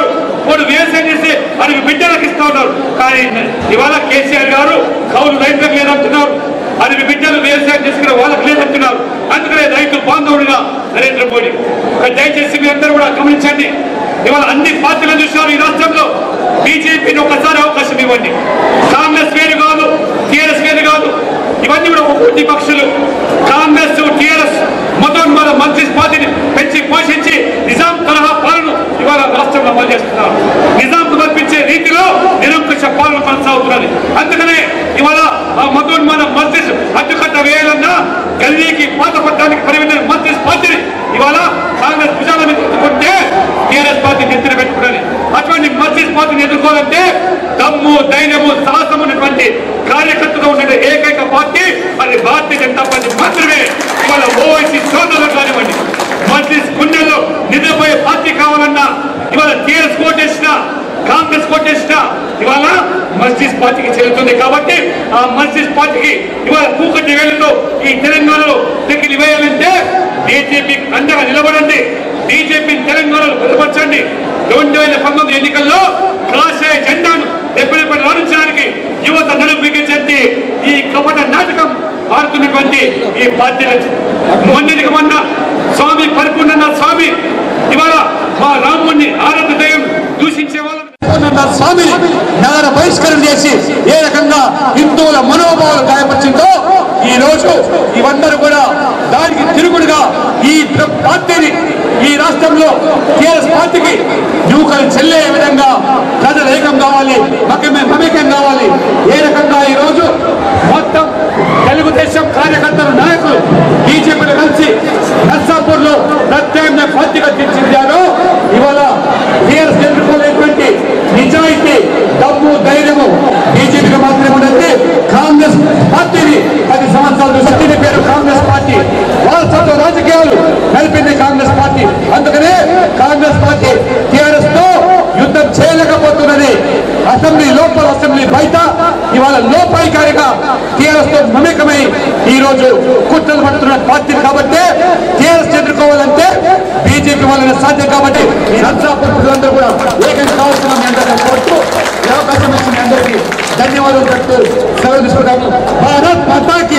వాడు వ్యవసాయం చేస్తే వాడికి బిడ్డలకు ఇస్తా ఉన్నారు కానీ ఇవాళ కేసీఆర్ గారు కౌలు రైతులకు లేదంటున్నారు అది బిడ్డలు వ్యవసాయం చేసుకునే వాళ్ళకి లేదంటున్నారు అందుకనే రైతు బాంధవుడిగా నరేంద్ర మోడీ ఒక దయచేసి మీ అందరూ కూడా గమనించండి ఇవాళ అన్ని పార్టీలను చూసినారు ఈ రాష్ట్రంలో బీజేపీని ఒకసారి అవకాశం ఇవ్వండి కాంగ్రెస్ వేరు కాదు టీఆర్ఎస్ వేరు కాదు ఇవన్నీ కూడా ఒక పోటీ పక్షులు కాంగ్రెస్ టీఆర్ఎస్ మొత్తం మన మంత్రి పార్టీని పెంచి పోషించి నిజాం తరహా పాలన ఇవాళ రాష్ట్రంలో అమలు చేస్తున్నారు నిజాం కల్పించే రీతిలో నిరంకుశ పాలన కొనసాగుతున్నది అందుకనే ఇవాళ ఆ మధోన్మాన మంత్రి అడ్డుకట్ట వేయాలన్నా గల్లీకి పాత పట్టడానికి పరిమిత మంత్రి పార్టీని ఇవాళ కాంగ్రెస్ భుజాల మీద ఎత్తుకుంటే టీఆర్ఎస్ పార్టీ నెత్తిన పెట్టుకున్నది అటువంటి మంత్రి పార్టీని ఎదుర్కోవాలంటే దమ్ము ధైర్యము సాహసం ఉన్నటువంటి కార్యకర్తగా ఉండే ఏకైక పార్టీ అది భారతీయ జనతా పార్టీ మాత్రమే ఇవాళ ఓవైసీ సోదరులు కానివ్వండి మంత్రి గుండెల్లో నిద్రపోయే పార్టీ కావాలన్నా ఇవాళ టీఆర్ఎస్ కోటేసిన కాంగ్రెస్ కోటేసిన ఇవాళ మస్జిద్ పార్టీకి చెల్లుతుంది కాబట్టి ఆ మస్జిద్ పార్టీకి ఇవాళ కూకటి వేలతో ఈ తెలంగాణలో దగ్గర వేయాలంటే బీజేపీ అండగా నిలబడండి బీజేపీ తెలంగాణలో బలపరచండి రెండు వేల పంతొమ్మిది ఎన్నికల్లో కాషాయ జెండాను ఎప్పుడెప్పుడు రాణించడానికి యువత నడుపు బిగించండి ఈ కపట నాటకం ఆడుతున్నటువంటి ఈ పార్టీ మొన్నటికి మొన్న స్వామి పరిపూర్ణనాథ్ స్వామి ఇవాళ మా రాముణ్ణి ఆరాధన దైవం దూషించే వాళ్ళని స్వామిని నగర బహిష్కరణ చేసి ఏ రకంగా హిందువుల మనోభావాలు గాయపరిచిందో ఈ రోజు ఇవందరూ కూడా దానికి తిరుగుడుగా ఈ ప్ర- పార్టీని ఈ రాష్ట్రంలో టీఆర్ఎస్ పార్టీకి యువకులు చెల్లే విధంగా ప్రజలు ఏకం కావాలి మకమే మమేకం కావాలి ఏ రకంగా ఈ రోజు మొత్తం తెలుగుదేశం కార్యకర్తల నాయకులు బీజేపీలో కలిసి నర్సాపూర్ లో ప్రత్యామ్నాయ పార్టీగా తీర్చిదిద్దారో ఇవాళ టీఆర్ఎస్ ఎదుర్కోలేటువంటి నిజాయితీ దమ్ము ధైర్యము బీజేపీకి మాత్రమే ఉన్నది కాంగ్రెస్ పార్టీని పది సంవత్సరాలు సత్యని పేరు కాంగ్రెస్ పార్టీ వారసత్వ రాజకీయాలు నడిపింది కాంగ్రెస్ పార్టీ అందుకనే కాంగ్రెస్ పార్టీ టీఆర్ఎస్ తో యుద్ధం చేయలేకపోతున్నది అసెంబ్లీ లోపల అసెంబ్లీ బయట ఇవాళ లోపాయికారిగా టీఆర్ఎస్ తో మమేకమై ఈ రోజు కుట్రలు పడుతున్న పార్టీ కాబట్టి టీఆర్ఎస్ ఎదుర్కోవాలంటే బీజేపీ వల్ల సాధ్యం కాబట్టి ఈ నర్సాపూర్ ప్రజలందరూ కూడా ఏకం కావాల్సిన మీ అందరికీ కోరుతూ ఈ అవకాశం ఇచ్చిన మీ అందరికీ ధన్యవాదాలు చెప్తూ సెలవు తీసుకుంటాము భారత్ మాతాకి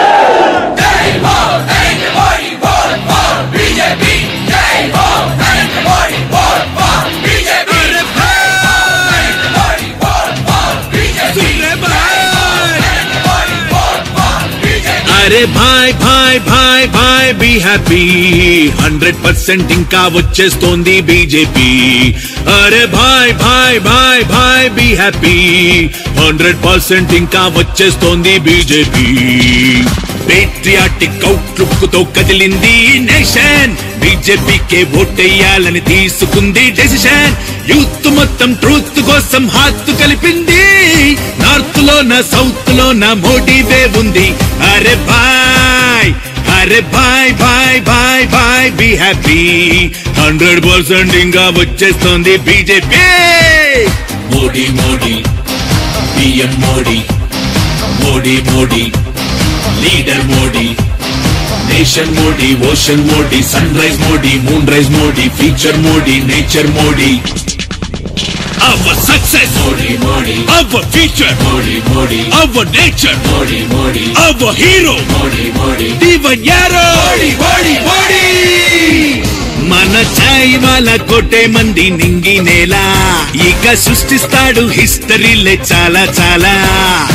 అరే భాయ్ భాయ్ భాయ్ భాయ్ బీ హ్యాపీ హండ్రెడ్ పర్సెంట్ ఇంకా వచ్చేస్తోంది బీజేపీ అరే భాయ్ భాయ్ భాయ్ భాయ్ బీ హ్యాపీ హండ్రెడ్ పర్సెంట్ ఇంకా వచ్చేస్తోంది బీజేపీ పేట్రియాటిక్ అవుట్లుక్ తో కదిలింది నేషన్ బీజేపీకే ఓటేయాలని తీసుకుంది డెసిషన్ యూత్ మొత్తం ట్రూత్ కోసం హాత్ కలిపింది నార్త్ లో నా సౌత్ లో నా మోడీ వే ఉంది అరే బాయ్ అరే బాయ్ బాయ్ బాయ్ బాయ్ బి హ్యాపీ హండ్రెడ్ పర్సెంట్ ఇంకా వచ్చేస్తోంది BJP Modi Modi PM Modi Modi Modi leader Modi nation Modi ocean Modi sunrise Modi moonrise Modi future Modi nature Modi Our success, Modi, Modi. Our future, Modi, Modi. Our nature, Modi, Modi. Our hero, Modi, Modi. Divan Yaro, Modi, Modi, Modi. మన ఛాయ్ వాళ్ళ కొట్టే మంది నింగి నేల ఇక సృష్టిస్తాడు హిస్టరీలే చాలా చాలా